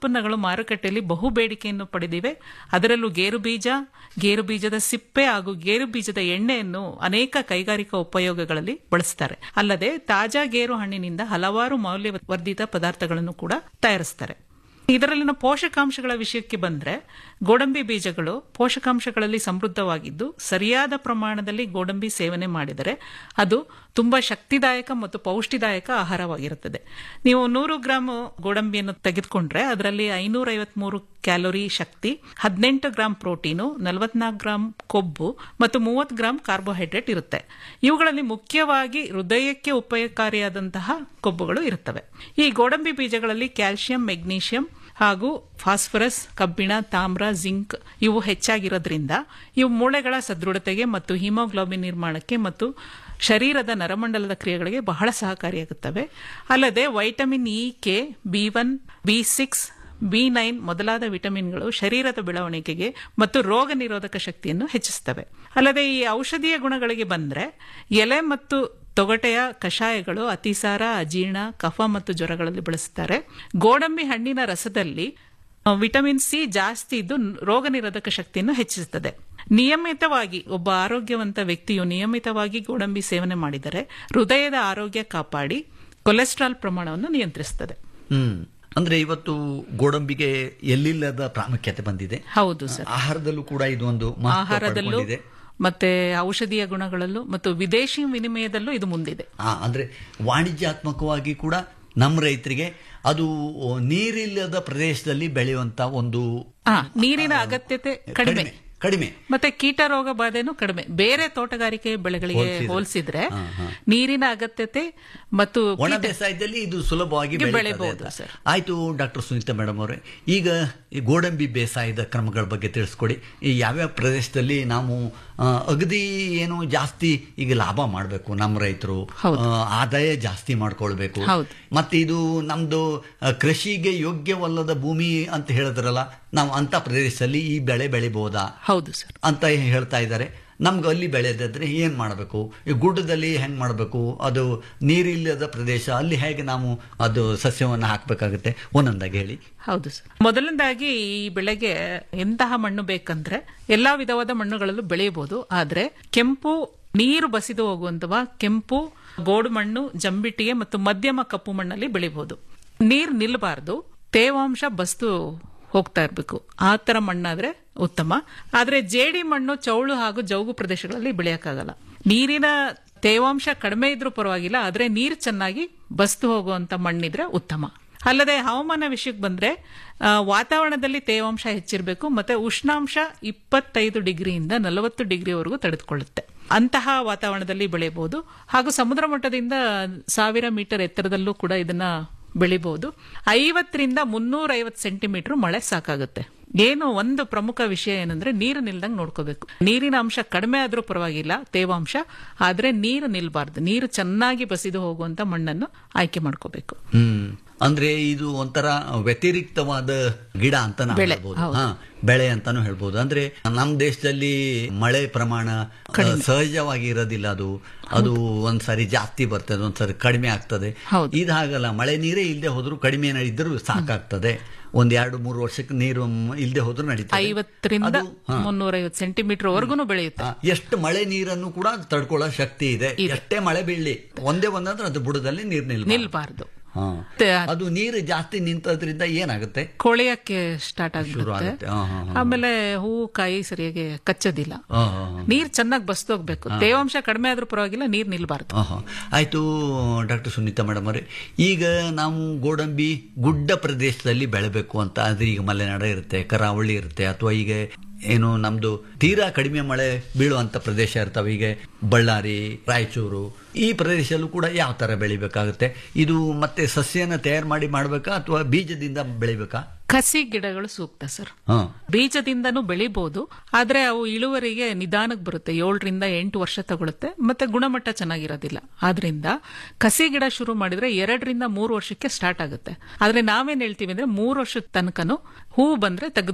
ಉತ್ಪನ್ನಗಳು ಮಾರುಕಟ್ಟೆಯಲ್ಲಿ ಬಹು ಬೇಡಿಕೆಯನ್ನು ಪಡೆದಿವೆ ಅದರಲ್ಲೂ ಗೇರು ಬೀಜ ಗೇರು ಬೀಜದ ಸಿಪ್ಪೆ ಹಾಗೂ ಗೇರು ಬೀಜದ ಎಣ್ಣೆಯನ್ನು ಅನೇಕ ಕೈಗಾರಿಕಾ ಉಪಯೋಗಗಳಲ್ಲಿ ಬಳಸ್ತಾರೆ ಅಲ್ಲದೆ ತಾಜಾ ಗೇರು ಹಣ್ಣಿನಿಂದ ಹಲವಾರು ಮೌಲ್ಯವರ್ಧಿತ ಪದಾರ್ಥಗಳನ್ನು ಕೂಡ ತಯಾರಿಸ್ತಾರೆ ಇದರಲ್ಲಿನ ಪೋಷಕಾಂಶಗಳ ವಿಷಯಕ್ಕೆ ಬಂದ್ರೆ ಗೋಡಂಬಿ ಬೀಜಗಳು ಪೋಷಕಾಂಶಗಳಲ್ಲಿ ಸಮೃದ್ಧವಾಗಿದ್ದು ಸರಿಯಾದ ಪ್ರಮಾಣದಲ್ಲಿ ಗೋಡಂಬಿ ಸೇವನೆ ಮಾಡಿದರೆ ಅದು ತುಂಬಾ ಶಕ್ತಿದಾಯಕ ಮತ್ತು ಪೌಷ್ಟಿದಾಯಕ ಆಹಾರವಾಗಿರುತ್ತದೆ ನೀವು ನೂರು ಗ್ರಾಂ ಗೋಡಂಬಿಯನ್ನು ತೆಗೆದುಕೊಂಡ್ರೆ ಅದರಲ್ಲಿ ಐನೂರ ಐವತ್ಮೂರು ಕ್ಯಾಲೋರಿ ಶಕ್ತಿ ಹದಿನೆಂಟು ಗ್ರಾಂ ಪ್ರೋಟೀನು ನಲವತ್ನಾಲ್ಕು ಗ್ರಾಂ ಕೊಬ್ಬು ಮತ್ತು ಮೂವತ್ತು ಗ್ರಾಂ ಕಾರ್ಬೋಹೈಡ್ರೇಟ್ ಇರುತ್ತೆ ಇವುಗಳಲ್ಲಿ ಮುಖ್ಯವಾಗಿ ಹೃದಯಕ್ಕೆ ಉಪಯೋಗಕಾರಿಯಾದಂತಹ ಕೊಬ್ಬುಗಳು ಇರುತ್ತವೆ ಈ ಗೋಡಂಬಿ ಬೀಜಗಳಲ್ಲಿ ಕ್ಯಾಲ್ಸಿಯಂ ಮೆಗ್ನೀಷಿಯಂ ಹಾಗೂ ಫಾಸ್ಫರಸ್ ಕಬ್ಬಿಣ ತಾಮ್ರ ಜಿಂಕ್ ಇವು ಹೆಚ್ಚಾಗಿರೋದ್ರಿಂದ ಇವು ಮೂಳೆಗಳ ಸದೃಢತೆಗೆ ಮತ್ತು ಹಿಮೋಗ್ಲೋಬಿನ್ ನಿರ್ಮಾಣಕ್ಕೆ ಮತ್ತು ಶರೀರದ ನರಮಂಡಲದ ಕ್ರಿಯೆಗಳಿಗೆ ಬಹಳ ಸಹಕಾರಿಯಾಗುತ್ತವೆ ಅಲ್ಲದೆ vitamin E K B one B six B nine ಮೊದಲಾದ ವಿಟಮಿನ್ಗಳು ಶರೀರದ ಬೆಳವಣಿಗೆಗೆ ಮತ್ತು ರೋಗ ನಿರೋಧಕ ಶಕ್ತಿಯನ್ನು ಹೆಚ್ಚಿಸುತ್ತವೆ ಅಲ್ಲದೆ ಈ ಔಷಧೀಯ ಗುಣಗಳಿಗೆ ಬಂದ್ರೆ ಎಲೆ ಮತ್ತು ತೊಗಟೆಯ ಕಷಾಯಗಳು ಅತಿಸಾರ ಅಜೀರ್ಣ ಕಫ ಮತ್ತು ಜ್ವರಗಳಲ್ಲಿ ಬಳಸುತ್ತಾರೆ ಗೋಡಂಬಿ ಹಣ್ಣಿನ ರಸದಲ್ಲಿ ವಿಟಮಿನ್ ಸಿ ಜಾಸ್ತಿ ಇದ್ದು ರೋಗ ನಿರೋಧಕ ಶಕ್ತಿಯನ್ನು ಹೆಚ್ಚಿಸುತ್ತದೆ ನಿಯಮಿತವಾಗಿ ಒಬ್ಬ ಆರೋಗ್ಯವಂತ ವ್ಯಕ್ತಿಯು ನಿಯಮಿತವಾಗಿ ಗೋಡಂಬಿ ಸೇವನೆ ಮಾಡಿದರೆ ಹೃದಯದ ಆರೋಗ್ಯ ಕಾಪಾಡಿ ಕೊಲೆಸ್ಟ್ರಾಲ್ ಪ್ರಮಾಣವನ್ನು ನಿಯಂತ್ರಿಸುತ್ತದೆ ಹ್ಮ್ ಅಂದ್ರೆ ಇವತ್ತು ಗೋಡಂಬಿಗೆ ಎಲ್ಲಿಲ್ಲದ ಪ್ರಾಮುಖ್ಯತೆ ಬಂದಿದೆ ಹೌದು ಸರ್ ಆಹಾರದಲ್ಲೂ ಕೂಡ ಇದು ಒಂದು ಮಹತ್ವ ಆಹಾರದಲ್ಲೂ ಪಡ್ಕೊಂಡಿದೆ. ಮತ್ತೆ ಔಷಧೀಯ ಗುಣಗಳಲ್ಲೂ ಮತ್ತು ವಿದೇಶಿ ವಿನಿಮಯದಲ್ಲೂ ಇದು ಮುಂದಿದೆ ಆ, ಅಂದ್ರೆ ವಾಣಿಜ್ಯಾತ್ಮಕವಾಗಿ ಕೂಡ ನಮ್ಮ ರೈತರಿಗೆ ಅದು ನೀರಿಲ್ಲದ ಪ್ರದೇಶದಲ್ಲಿ ಬೆಳೆಯುವಂತ ಒಂದು ಆ, ನೀರಿನ ಅಗತ್ಯತೆ ಕಡಿಮೆ ಕಡಿಮೆ ಕಡಿಮೆ ಮತ್ತೆ ಕೀಟ ರೋಗ ಬಾಧೆನೂ ಕಡಿಮೆ ಬೇರೆ ತೋಟಗಾರಿಕೆ ಬೆಳೆಗಳಿಗೆ ಹೋಲ್ಸಿದ್ರೆ. ಹೋಲಿಸಿದ್ರೆ ಹಾ, ಹಾ. ನೀರಿನ ಅಗತ್ಯತೆ ಮತ್ತು ಒಣ ಕೀಟ- ಬೇಸಾಯದಲ್ಲಿ ಇದು ಸುಲಭವಾಗಿ ಇದು ಬೆಳೀತದೆ ಬೆಳಿಬಹುದು, ಅಂತ. ಸರ್. ಆಯ್ತು ಡಾಕ್ಟರ್ ಸುನೀತಾ ಮೇಡಮ್ ಅವರೇ ಈಗ ಈ ಗೋಡಂಬಿ ಬೇಸಾಯದ ಕ್ರಮಗಳ ಬಗ್ಗೆ ತಿಳಿಸ್ಕೊಡಿ ಈ ಯಾವ್ಯಾವ ಪ್ರದೇಶದಲ್ಲಿ ನಾವು ಆ, ಅಗದಿ ಏನು ಜಾಸ್ತಿ ಈಗ ಲಾಭ ಮಾಡಬೇಕು ನಮ್ಮ ರೈತರು ಹೌದು. ಆ, ಆದಾಯ ಜಾಸ್ತಿ ಮಾಡ್ಕೊಳ್ಬೇಕು ಹೌದು. ಮತ್ತೆ ಇದು ನಮ್ದು ಆ, ಕೃಷಿಗೆ ಯೋಗ್ಯವಲ್ಲದ ಭೂಮಿ ಅಂತ ಹೇಳಿದ್ರಲ್ಲ ನಾವು ಅಂತ ಪ್ರದೇಶದಲ್ಲಿ ಈ ಬೆಳೆ ಬೆಳಿಬಹುದಾ ಹೌದು ಸರ್ ಅಂತ ಹೇಳ್ತಾ ಇದ್ದಾರೆ ನಮ್ಗೆ ಅಲ್ಲಿ ಬೆಳೆದಿದ್ರೆ ಏನು ಮಾಡಬೇಕು ಈ ಗುಡ್ಡದಲ್ಲಿ ಹೆಂಗೆ ಮಾಡಬೇಕು ಅದು ನೀರಿಲ್ಲದ ಪ್ರದೇಶ ಅಲ್ಲಿ ಹೇಗೆ ನಾವು ಅದು ಸಸ್ಯವನ್ನು ಹಾಕಬೇಕಾಗುತ್ತೆ ಒಂದೊಂದಾಗಿ ಹೇಳಿ ಹೌದು ಸರ್ ಮೊದಲನೇದಾಗಿ ಈ ಬೆಳೆಗೆ ಎಂತಹ ಮಣ್ಣು ಬೇಕಂದ್ರೆ ಎಲ್ಲಾ ವಿಧವಾದ ಮಣ್ಣುಗಳಲ್ಲೂ ಬೆಳೆಯಬಹುದು ಆದ್ರೆ ಕೆಂಪು ನೀರು ಬಸಿದು ಹೋಗುವಂತಹ ಕೆಂಪು ಗೋಡು ಮಣ್ಣು ಜಂಬಿಟ್ಟಿಗೆ ಮತ್ತು ಮಧ್ಯಮ ಕಪ್ಪು ಮಣ್ಣಲ್ಲಿ ಬೆಳಿಬಹುದು ನೀರು ನಿಲ್ಲಬಾರ್ದು ತೇವಾಂಶ ಬಸ್ತು ಹೋಗ್ತಾ ಇರಬೇಕು ಆ ತರ ಮಣ್ಣಾದ್ರೆ ಉತ್ತಮ ಆದ್ರೆ ಜೇಡಿ ಮಣ್ಣು ಚೌಳು ಹಾಗೂ ಜೌಗು ಪ್ರದೇಶಗಳಲ್ಲಿ ಬೆಳೆಯಕ್ಕಾಗಲ್ಲ ನೀರಿನ ತೇವಾಂಶ ಕಡಿಮೆ ಇದ್ರೂ ಪರವಾಗಿಲ್ಲ ಆದ್ರೆ ನೀರು ಚೆನ್ನಾಗಿ ಬಸ್ತು ಹೋಗುವಂತ ಮಣ್ಣಿದ್ರೆ ಉತ್ತಮ ಅಲ್ಲದೆ ಹವಾಮಾನ ವಿಷಯಕ್ಕೆ ಬಂದ್ರೆ ಆ, ವಾತಾವರಣದಲ್ಲಿ ತೇವಾಂಶ ಹೆಚ್ಚಿರಬೇಕು ಮತ್ತೆ ಉಷ್ಣಾಂಶ ಇಪ್ಪತ್ತೈದು ಡಿಗ್ರಿಯಿಂದ ನಲವತ್ತು ಡಿಗ್ರಿವರೆಗೂ ತಡೆದುಕೊಳ್ಳುತ್ತೆ ಅಂತಹ ವಾತಾವರಣದಲ್ಲಿ ಬೆಳೆಯಬಹುದು ಹಾಗೂ ಸಮುದ್ರ ಮಟ್ಟದಿಂದ ಸಾವಿರ ಮೀಟರ್ ಎತ್ತರದಲ್ಲೂ ಕೂಡ ಇದನ್ನ ಬೆಳಿಬಹುದು ಐವತ್ತರಿಂದ ಮುನ್ನೂರ ಐವತ್ತು ಸೆಂಟಿಮೀಟರ್ ಮಳೆ ಸಾಕಾಗುತ್ತೆ ಏನು ಒಂದು ಪ್ರಮುಖ ವಿಷಯ ಏನಂದ್ರೆ ನೀರು ನಿಲ್ದಂಗೆ ನೋಡ್ಕೋಬೇಕು ನೀರಿನ ಅಂಶ ಕಡಿಮೆ ಆದ್ರೂ ಪರವಾಗಿಲ್ಲ ತೇವಾಂಶ ಆದ್ರೆ ನೀರು ನಿಲ್ಬಾರ್ದು ನೀರು ಚೆನ್ನಾಗಿ ಬಸಿದು ಹೋಗುವಂತ ಮಣ್ಣನ್ನು ಆಯ್ಕೆ ಮಾಡ್ಕೋಬೇಕು ಹ್ಮ್ ಅಂದ್ರೆ ಇದು ಒಂಥರ ವ್ಯತಿರಿಕ್ತವಾದ ಗಿಡ ಅಂತ ನಾವು ಬೆಳೆ, ಹೇಳ್ಬೋದು ಹೌದು. ಹಾ ಬೆಳೆ ಅಂತಾನು ಹೇಳ್ಬೋದು ಅಂದ್ರೆ ನಮ್ಮ ದೇಶದಲ್ಲಿ ಮಳೆ ಪ್ರಮಾಣ ಆ, ಸಹಜವಾಗಿ ಇರೋದಿಲ್ಲ ಅದು ಅದು ಒಂದ್ಸರಿ ಜಾಸ್ತಿ ಬರ್ತದೆ ಒಂದ್ಸರಿ ಕಡಿಮೆ ಆಗ್ತದೆ ಹೌದು. ಇದು ಹಾಗಲ್ಲ ಮಳೆ ನೀರೇ ಇಲ್ಲದೆ ಹೋದ್ರು ಕಡಿಮೆ ಇದ್ರೂ ಸಾಕಾಗ್ತದೆ ಒಂದ್ ಎರಡು ಮೂರು ವರ್ಷಕ್ಕೆ ನೀರು ಇಲ್ಲದೆ ಹೋದ್ರು ನಡೀತದೆ ಐವತ್ತರಿಂದ ಅದು, ಹಾ. ಮುನ್ನೂರೈವತ್ತು ಸೆಂಟಿಮೀಟರ್ ವರ್ಗುನು ಬೆಳೆಯುತ್ತೆ ಆ, ಎಷ್ಟು ಮಳೆ ನೀರನ್ನು ಕೂಡ ತಡ್ಕೊಳ್ಳೋ ಶಕ್ತಿ ಇದೆ ಎಷ್ಟೇ ಮಳೆ ಬೀಳಲಿ ಒಂದೇ ಒಂದಂದ್ರೆ ಅದು ಬುಡದಲ್ಲಿ ನೀರು ನಿಲ್ ನಿಲ್ಬಾರ್ದು ಹಾ. ತೆ- ಅದು ನೀರು ಜಾಸ್ತಿ ನಿಂತದ್ರಿಂದ ಏನಾಗುತ್ತೆ ಕೊಳೆಯಕ್ಕೆ ಸ್ಟಾರ್ಟ್ ಶುರು ಆಗ್ಬಿಡುತ್ತೆ ಆಗುತ್ತೆ ಹಾ, ಹಾ, ಹಾ. ಆಮೇಲೆ ಹೂವು ಕಾಯಿ ಸರಿಯಾಗಿ ಕಚ್ಚೋದಿಲ್ಲ ಹಾ, ಹಾ, ಹಾ. ನೀರ್ ಚೆನ್ನಾಗಿ ಬಸ್ದೋಗ್ಬೇಕು ತೇವಾಂಶ ಕಡಿಮೆ ಆದ್ರೂ ಪರವಾಗಿಲ್ಲ ನೀರ್ ನಿಲ್ಬಾರ್ದು ಆಹಾ. ಆಯ್ತು ಡಾಕ್ಟರ್ ಸುನೀತಾ ಮೇಡಮ್ ಅವರೇ ಈಗ ನಾವು ಗೋಡಂಬಿ ಗುಡ್ಡ ಪ್ರದೇಶದಲ್ಲಿ ಬೆಳಬೇಕು ಅಂತ ಆದ್ರೆ ಈಗ ಮಲೆನಾಡ ಇರುತ್ತೆ ಕರಾವಳಿ ಇರುತ್ತೆ ಅಥವಾ ಈಗ ಏನು ನಮ್ದು ತೀರಾ ಕಡಿಮೆ ಮಳೆ ಬೀಳುವಂತ ಪ್ರದೇಶ ಇರ್ತಾವೆ ಈಗ ಬಳ್ಳಾರಿ ರಾಯಚೂರು ಈ ಪ್ರದೇಶದಲ್ಲೂ ಕೂಡ ಯಾವ ತರ ಬೆಳಿಬೇಕಾಗುತ್ತೆ ಇದು ಮತ್ತೆ ಸಸ್ಯನ ತಯಾರು ಮಾಡಿ ಮಾಡ್ಬೇಕಾ ಅಥವಾ ಬೀಜದಿಂದ ಬೆಳಿಬೇಕಾ ಕಸಿ ಗಿಡಗಳು ಸೂಕ್ತ ಸರ್ ಹಾ ಬೀಜದಿಂದನೂ ಬೆಳಿಬಹುದು ಆದ್ರೆ ಅವು ಇಳುವರಿಗೆ ನಿಧಾನಕ್ಕೆ ಬರುತ್ತೆ ಏಳರಿಂದ ಎಂಟು ವರ್ಷ ತಗೊಳುತ್ತೆ ಮತ್ತೆ ಗುಣಮಟ್ಟ ಚೆನ್ನಾಗಿರೋದಿಲ್ಲ ಆದ್ರಿಂದ ಕಸಿ ಗಿಡ ಶುರು ಮಾಡಿದ್ರೆ ಎರಡರಿಂದ ಮೂರು ವರ್ಷಕ್ಕೆ ಸ್ಟಾರ್ಟ್ ಆಗುತ್ತೆ ಆದ್ರೆ ನಾವೇನ್ ಹೇಳ್ತೀವಿ ಅಂದ್ರೆ ಮೂರು ವರ್ಷದ ತನಕನು ಹೂವು ಬಂದ್ರೆ ತೆಗೆದ್ಬಿಡಿ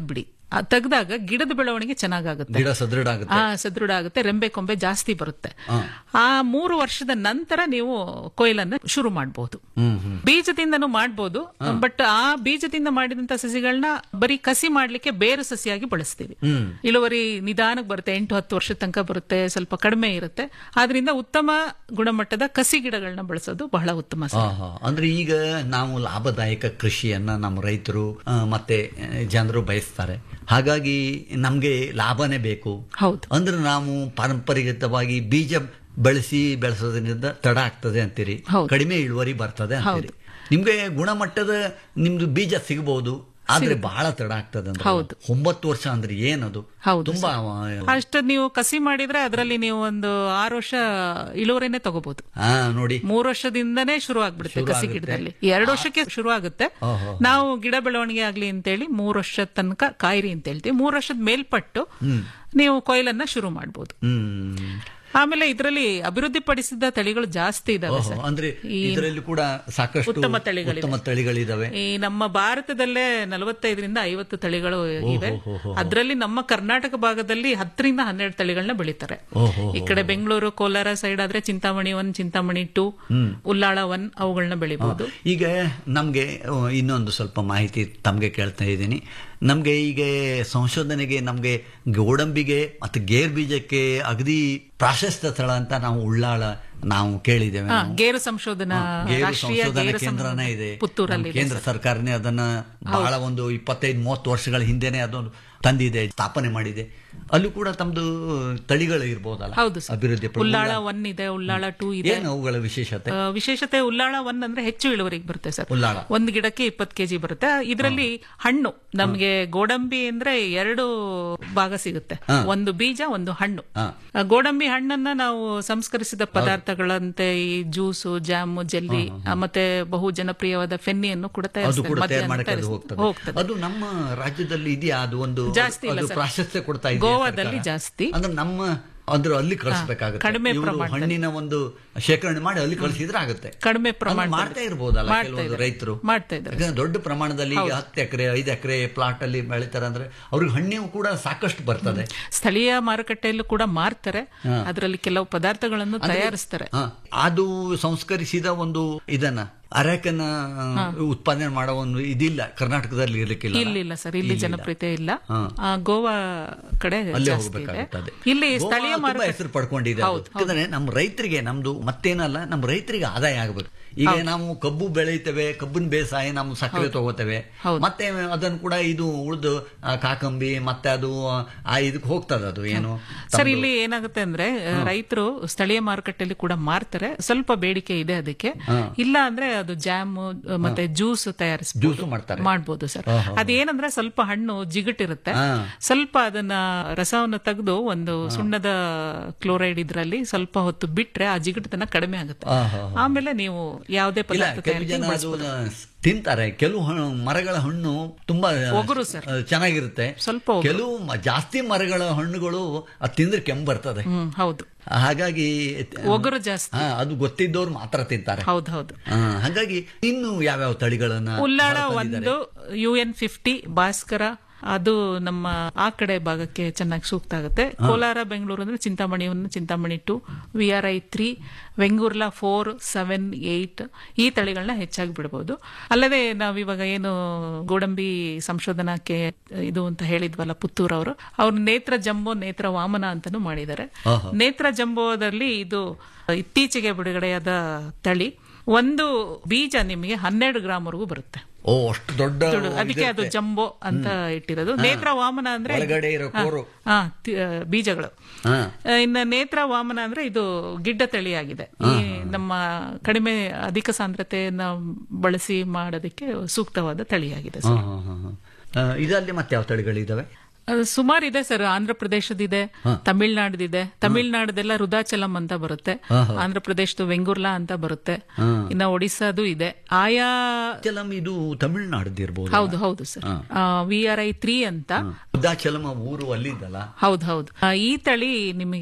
ತೆಗೆದಾಗ ಗಿಡದ ಬೆಳವಣಿಗೆ ಚೆನ್ನಾಗಾಗುತ್ತೆ ಗಿಡ ಸದೃಢ ಆಗುತ್ತೆ ಆ ಸದೃಢ ಆಗುತ್ತೆ ರೆಂಬೆ ಕೊಂಬೆ ಜಾಸ್ತಿ ಬರುತ್ತೆ ಆ ಮೂರು ವರ್ಷದ ನಂತರ ನೀವು ಕೊಯ್ಲನ್ನು ಶುರು ಮಾಡಬಹುದು ಹ್ಮ್ ಹ್ಮ್ ಬೀಜದಿಂದನೂ ಮಾಡ್ಬೋದು ಬಟ್ ಆ ಬೀಜದಿಂದ ಮಾಡಿದಂತ ಸಸಿಗಳನ್ನ ಬರೀ ಕಸಿ ಮಾಡ್ಲಿಕ್ಕೆ ಬೇರು ಸಸಿಯಾಗಿ ಬಳಸ್ತೀವಿ ಹ್ಮ್ ಇಳುವರಿ ನಿಧಾನಕ್ಕೆ ಬರುತ್ತೆ ಎಂಟು ಹತ್ತು ವರ್ಷದ ತನಕ ಬರುತ್ತೆ ಸ್ವಲ್ಪ ಕಡಿಮೆ ಇರುತ್ತೆ ಆದ್ರಿಂದ ಉತ್ತಮ ಗುಣಮಟ್ಟದ ಕಸಿ ಗಿಡಗಳನ್ನ ಬಳಸೋದು ಬಹಳ ಉತ್ತಮ ಸರ್. ಆಹಾ. ಅಂದ್ರೆ ಈಗ ನಾವು ಲಾಭದಾಯಕ ಕೃಷಿಯನ್ನ ನಮ್ಮ ರೈತರು ಆ, ಮತ್ತೆ ಜನರು ಬಯಸ್ತಾರೆ ಹಾಗಾಗಿ ನಮ್ಗೆ ಲಾಭನೇ ಬೇಕು ಹೌದು ಅಂದ್ರೆ ನಾವು ಪಾರಂಪರಿಕವಾಗಿ ಬೀಜ ಬೆಳೆಸಿ ಬೆಳೆಸೋದ್ರಿಂದ ತಡ ಆಗ್ತದೆ ಅಂತೀರಿ ಹೌದು. ಕಡಿಮೆ ಇಳುವರಿ ಬರ್ತದೆ ಅಂತೀರಿ ನಿಮ್ಗೆ ಗುಣಮಟ್ಟದ ನಿಮ್ದು ಬೀಜ ಸಿಗಬಹುದು ಆದ್ರೆ ಬಹಳ ತಡ ಆಗ್ತದೆ ಅಂದ್ರೆ ಹೌದು. ಒಂಬತ್ತು ವರ್ಷ ಅಂದ್ರೆ ಏನದು ಹೌದು ತುಂಬಾ ಅಷ್ಟು ನೀವು ಕಸಿ ಮಾಡಿದ್ರೆ ಅದರಲ್ಲಿ ನೀವು ಒಂದು ಆರು ವರ್ಷ ಇಳುವರಿನೇ ತಗೋಬಹುದು ಹಾ ನೋಡಿ ಮೂರು ವರ್ಷದಿಂದನೇ ಶುರು ಆಗ್ಬಿಡುತ್ತೆ ಕಸಿ ಗಿಡದಲ್ಲಿ ಎರಡು ವರ್ಷಕ್ಕೆ ಶುರು ಆಗುತ್ತೆ ಓಹೋ. ನಾವು ಗಿಡ ಬೆಳವಣಿಗೆ ಆಗ್ಲಿ ಅಂತೇಳಿ ಮೂರು ವರ್ಷದ ತನಕ ಕಾಯಿರಿ ಅಂತ ಹೇಳ್ತೀವಿ ಮೂರು ವರ್ಷದ ಮೇಲ್ಪಟ್ಟು ನೀವು ಕೊಯ್ಲನ್ನ ಶುರು ಮಾಡಬಹುದು ಹ್ಮ್ ಆಮೇಲೆ ಇದರಲ್ಲಿ ಅಭಿವೃದ್ಧಿಪಡಿಸಿದ ತಳಿಗಳು ಜಾಸ್ತಿ ಇದಾವೆ ಓಹೋ, ಸರ್ ಅಂದ್ರೆ ಇದರಲ್ಲಿ ಕೂಡ ಸಾಕಷ್ಟು ಉತ್ತಮ ತಳಿಗಳಿವೆ. ಉತ್ತಮ ತಳಿಗಳಿದಾವೆ ಈ ನಮ್ಮ ಭಾರತದಲ್ಲೇ ನಲವತ್ತೈದರಿಂದ ಐವತ್ತು ತಳಿಗಳು ಇವೆ ಅದರಲ್ಲಿ ನಮ್ಮ ಕರ್ನಾಟಕ ಭಾಗದಲ್ಲಿ ಹತ್ತರಿಂದ ಹನ್ನೆರಡು ತಳಿಗಳನ್ನ ಬೆಳೀತಾರೆ ಓಹೋ ಈ ಕಡೆ ಬೆಂಗಳೂರು ಕೋಲಾರ ಸೈಡ್ ಆದ್ರೆ Chintamani one Chintamani two Ullal one ಅವುಗಳನ್ನ ಬೆಳಿಬಹುದು ಈಗ ನಮ್ಗೆ ಆ, ಇನ್ನೊಂದು ಸ್ವಲ್ಪ ಮಾಹಿತಿ ತಮ್ಗೆ ಕೇಳ್ತಾ ಇದ್ದೀನಿ ನಮ್ಗೆ ಈಗ ಸಂಶೋಧನೆಗೆ ನಮ್ಗೆ ಗೋಡಂಬಿಗೆ ಮತ್ತು ಗೇರ್ ಬೀಜಕ್ಕೆ ಅಗದಿ ಪ್ರಾಶಸ್ತ್ಯ ಸ್ಥಳ ಅಂತ ನಾವು ಉಳ್ಳಾಳ ನಾವು ಕೇಳಿದ್ದೇವೆ ಹಾ, ನಾವು. ಗೇರು ಸಂಶೋಧನಾ ಗೇರು ರಾಷ್ಟ್ರೀಯ ಸಂಶೋಧನಾ ಗೇರು ಕೇಂದ್ರನೇ ಇದೆ ಪುತ್ತೂರಲ್ಲಿ ನಮ್ಮ ಕೇಂದ್ರ ಸರ್ಕಾರನೇ ಅದನ್ನ ಬಹಳ ಒಂದು ಇಪ್ಪತ್ತೈದು ಮೂವತ್ತು ವರ್ಷಗಳ ಹಿಂದೆನೆ ಅದೊಂದು ತಂದಿದೆ ಸ್ಥಾಪನೆ ಮಾಡಿದೆ ಅಲ್ಲೂ ಕೂಡ ತಮ್ದು ತಳಿಗಳು ಇರ್ಬೋದಲ್ಲ ಹೌದು ಸರ್. ಅಭಿವೃದ್ಧಿ ಪಡ- ಉಲ್ಲಾಳ ಒನ್ ಇದೆ ಉಲ್ಲಾಳ ಟೂ ಇದೆ ಏನು ಅವುಗಳ ವಿಶೇಷತೆ ಆ, ವಿಶೇಷತೆ ಉಲ್ಲಾಳ ಒನ್ ಅಂದ್ರೆ ಹೆಚ್ಚು ಇಳುವರಿಗೆ ಬರುತ್ತೆ ಸರ್ ಉಲ್ಲಾಳ ಒಂದು ಗಿಡಕ್ಕೆ ಇಪ್ಪತ್ತು ಕೆಜಿ ಬರುತ್ತೆ ಇದರಲ್ಲಿ ಹಣ್ಣು ನಮ್ಗೆ ಗೋಡಂಬಿ ಅಂದ್ರೆ ಎರಡು ಭಾಗ ಸಿಗುತ್ತೆ ಒಂದು ಬೀಜ ಒಂದು ಹಣ್ಣು ಹಾ. ಆ, ಗೋಡಂಬಿ ಹಣ್ಣನ್ನ ನಾವು ಸಂಸ್ಕರಿಸಿದ ಪದಾರ್ಥಗಳಂತೆ ಈ ಜ್ಯೂಸು ಜಾಮು ಜೆಲ್ಲಿ ಆ, ಮತ್ತೆ ಬಹು ಜನಪ್ರಿಯವಾದ ಫೆನ್ನಿಯನ್ನು ಕೂಡ ಅದು ತಯಾರಿಸ್ತಾರೆ ಕೂಡ ತಯಾರು ಮದ್ಯವನ್ನು ಮಾಡಕ್ಕೆ ಅದು ತಯಾರಿಸ್ತಾರೆ. ಹೋಗ್ತದೆ ಅದು ನಮ್ಮ ರಾಜ್ಯದಲ್ಲಿ ಇದೆಯಾ ಅದು ಒಂದು ಜಾಸ್ತಿ ಇಲ್ಲ ಅದು ಸರ್. ಪ್ರಾಶಸ್ತ್ಯ ಕೊಡ್ತಾ ಇದೆ ಗೋವಾದಲ್ಲಿ ಜಾಸ್ತಿ ಅಂದ್ರೆ ನಮ್ಮ ಅಂದ್ರೆ ಅಲ್ಲಿ ಕಳಿಸ್ಬೇಕಾಗುತ್ತೆ ಕಡಿಮೆ ಇವ್ರು ಪ್ರಮಾಣದಲ್ಲಿ. ಹಣ್ಣಿನ ಒಂದು ಶೇಖರಣೆ ಮಾಡಿ ಅಲ್ಲಿ ಕಳಿಸಿದ್ರೆ ಆಗುತ್ತೆ ಕಡಿಮೆ ಅದನ್ನ ಪ್ರಮಾಣ ಮಾಡ್ತಾ ಇರ್ಬೋದಲ್ಲ ಮಾಡ್ತಾ ಕೆಲವೊಂದು ಇದ್ದಾರೆ. ರೈತರು ಮಾಡ್ತಾ ಇದ್ದಾರೆ ಯಾಕಂದ್ರೆ ದೊಡ್ಡ ಪ್ರಮಾಣದಲ್ಲಿ ಈಗ ಹತ್ತು ಎಕರೆ ಐದು ಎಕರೆ ಪ್ಲಾಟ್ ಅಲ್ಲಿ ಬೆಳಿತಾರೆ ಅಂದ್ರೆ ಅವ್ರಿಗೆ ಹಣ್ಣಿನ ಕೂಡ ಸಾಕಷ್ಟು ಬರ್ತದೆ ಸ್ಥಳೀಯ ಮಾರುಕಟ್ಟೆಯಲ್ಲೂ ಕೂಡ ಮಾರ್ತಾರೆ ಅದರಲ್ಲಿ ಕೆಲವು ಪದಾರ್ಥಗಳನ್ನು ತಯಾರಿಸ್ತಾರೆ ಹ, ಅದು ಸಂಸ್ಕರಿಸಿದ ಒಂದು ಇದನ್ನ ಅರೆಕನ್ನ ಉತ್ಪಾದನೆ ಮಾಡೋ ಒಂದು ಇದಿಲ್ಲ ಕರ್ನಾಟಕದಲ್ಲಿ ಇರ್ಲಿಕ್ಕಿಲ್ಲ ಇಲ್ಲ ಇಲ್ಲ ಸರ್ ಇಲ್ಲಿ ಜನಪ್ರಿಯತೆ ಇಲ್ಲ ಆ, ಗೋವಾ ಕಡೆ ಅಲ್ಲೇ ಜಾಸ್ತಿ ಇದೆ ಹೋಗ್ಬೇಕಾಗುತ್ತದೆ ಇಲ್ಲಿ ಗೋವಾ ಸ್ಥಳೀಯ ತುಂಬಾ ಮಾರುಕಟ್ಟೆ ಹೆಸರು ಪಡ್ಕೊಂಡಿದೆ ಅದು. ಯಾಕಂದ್ರೆ ನಮ್ಮ ರೈತರಿಗೆ ನಮ್ದು ಮತ್ತೇನಲ್ಲ ನಮ್ಮ ರೈತರಿಗೆ ಆದಾಯ ಆಗಬೇಕು ಈಗ ನಾವು ಕಬ್ಬು ಬೆಳೀತೇವೆ ಕಬ್ಬಿನ ಬೇಸಾಯ ನಾವು ಸಕ್ಕರೆ ತಗೋತೇವೆ ಹೌದು. ಮತ್ತೆ ಅದನ್ನು ಕೂಡ ಇದು ಉಳಿದು ಕಾಕಂಬಿ ಮತ್ತೆ ಅದು ಆ ಇದಕ್ಕೆ ಹೋಗ್ತದೆ ಅದು ಏನು ಸರ್ ಇಲ್ಲಿ ಏನಾಗುತ್ತೆ ಅಂದ್ರೆ ರೈತರು ಸ್ಥಳೀಯ ಮಾರುಕಟ್ಟೆಯಲ್ಲಿ ಕೂಡ ಮಾರ್ತಾರೆ ಸ್ವಲ್ಪ ಬೇಡಿಕೆ ಇದೆ ಅದಕ್ಕೆ ಇಲ್ಲ ಅಂದ್ರೆ ಅದು ಜಾಮ್ ಮತ್ತೆ ಜ್ಯೂಸ್ ತಯಾರಿಸ ಜ್ಯೂಸು ಮಾಡ್ತಾರೆ ಮಾಡ್ಬೋದು ಸರ್ ಅದೇನಂದ್ರೆ ಸ್ವಲ್ಪ ಹಣ್ಣು ಜಿಗುಟಿರುತ್ತೆ ಹಾ. ಸ್ವಲ್ಪ ಅದನ್ನ ರಸವನ್ನು ತೆಗೆದು ಒಂದು ಸುಣ್ಣದ ಕ್ಲೋರೈಡ್ ಇದ್ರಲ್ಲಿ ಸ್ವಲ್ಪ ಹೊತ್ತು ಬಿಟ್ರೆ ಆ ಜಿಗುಟತನ ಕಡಿಮೆ ಆಗುತ್ತೆ ಆಹಾ. ಆಮೇಲೆ ನೀವು ಯಾವುದೇ ಇಲ್ಲ ಪದಾರ್ಥ ಕೆಲವು ಜನ ತಯಾರಿಕೆ ಅದು ತಿಂತಾರೆ ಕೆಲವು ಹಣ್ಣು ಮರಗಳ ಹಣ್ಣು ತುಂಬಾ ಒಗರು ಸರ್. ಆ, ಚೆನ್ನಾಗಿರುತ್ತೆ ಸ್ವಲ್ಪ ಒಗರು. ಕೆಲವು ಮ- ಜಾಸ್ತಿ ಮರಗಳ ಹಣ್ಣುಗಳು ಅದು ತಿಂದ್ರೆ ಕೆಮ್ಮು ಬರ್ತದೆ ಹ್ಮ್ ಹೌದು ಹಾಗಾಗಿ ಒಗರು ಜಾಸ್ತಿ ಹಾ, ಅದು ಗೊತ್ತಿದ್ದವ್ರು ಮಾತ್ರ ತಿಂತಾರೆ ಹೌದು ಹೌದು ಹಾ, ಹಾಗಾಗಿ ಇನ್ನು ಯಾವ್ಯಾವ ತಳಿಗಳನ್ನ ಉಲ್ಲಾಳ ಬಳಸಲಿದ್ದಾರೆ? ಒಂದು ಯು ಎನ್ ಫಿಫ್ಟಿ ಭಾಸ್ಕರ ಅದು ನಮ್ಮ ಆ ಕಡೆ ಭಾಗಕ್ಕೆ ಚೆನ್ನಾಗಿ ಸೂಕ್ತ ಆಗುತ್ತೆ ಕೋಲಾರ ಬೆಂಗಳೂರು ಅಂದ್ರೆ Chintamani one Chintamani two V R I three Vengurla four seven eight ಈ ತಳಿಗಳನ್ನ ಹೆಚ್ಚಾಗಿ ಬಿಡಬಹುದು ಅಲ್ಲದೆ ನಾವಿವಾಗ ಏನು ಗೋಡಂಬಿ ಸಂಶೋಧನಾಕ್ಕೆ ಇದು ಅಂತ ಹೇಳಿದ್ವಲ್ಲ ಪುತ್ತೂರ್ ಅವರು ಅವ್ರು ನೇತ್ರ ಜಂಬೋ ನೇತ್ರ ವಾಮನ ಅಂತಾನು ಮಾಡಿದ್ದಾರೆ ಆಹಾ. ನೇತ್ರ ಜಂಬೋದಲ್ಲಿ ಇದು ಇತ್ತೀಚೆಗೆ ಬಿಡುಗಡೆಯಾದ ತಳಿ ಒಂದು ಬೀಜ ನಿಮಗೆ ಹನ್ನೆರಡು ಗ್ರಾಮ್ ವರೆಗೂ ಬರುತ್ತೆ ಓ ಅಷ್ಟು ದೊಡ್ಡ ದೊಡ್ಡ- ಅದಕ್ಕೆ ಅದು ಜಂಬೋ ಅಂತ ಇಟ್ಟಿರೋದು ನೇತ್ರ ವಾಮನ ಅಂದ್ರೆ ಒಳಗಡೆ ಇರೋ ಕೋರು ಹಾ, ತಿ- ಆ, ಬೀಜಗಳು ಹಾ. ಆ, ಇನ್ನ ನೇತ್ರ ವಾಮನ ಅಂದ್ರೆ ಇದು ಗಿಡ್ಡ ತಳಿಯಾಗಿದೆ ಈ ನಮ್ಮ ಕಡಿಮೆ ಅಧಿಕ ಸಾಂದ್ರತೆಯನ್ನ ಬಳಸಿ ಮಾಡೋದಕ್ಕೆ ಸೂಕ್ತವಾದ ತಳಿಯಾಗಿದೆ ಹಾ, ಸರ್ ಹಾ, ಹಾ, ಹಾ. ಆ, ಇದರಲ್ಲಿ ಮತ್ತೆ ಯಾವ ತಳಿಗಳಿದಾವೆ ಅದು ಸುಮಾರು ಇದೆ ಸರ್ ಆಂಧ್ರ ಪ್ರದೇಶದಿದೆ ತಮಿಳ್ನಾಡ್ದಿದೆ ತಮಿಳ್ನಾಡ್ದೆಲ್ಲ ರುದಾಚಲಂ ಅಂತ ಬರುತ್ತೆ ಆಂಧ್ರ ಪ್ರದೇಶದ ವೆಂಗುರ್ಲಾ ಅಂತ ಬರುತ್ತೆ ಇನ್ನ ಒಡಿಸ್ಸಾದು ಇದೆ ಆಯಾ ಚಲಂ ಇದು ತಮಿಳುನಾಡ್ದಿರ್ಬೋದು ಹೌದು ಹೌದು sir V R I three ಅಂತ ಉದ್ದಾಚಲಮ ಊರು ಅಲ್ಲಿದ್ದಲ್ಲ ಹೌದು ಹೌದು ಆ, ಈ ತಳಿ ನಿಮಗೆ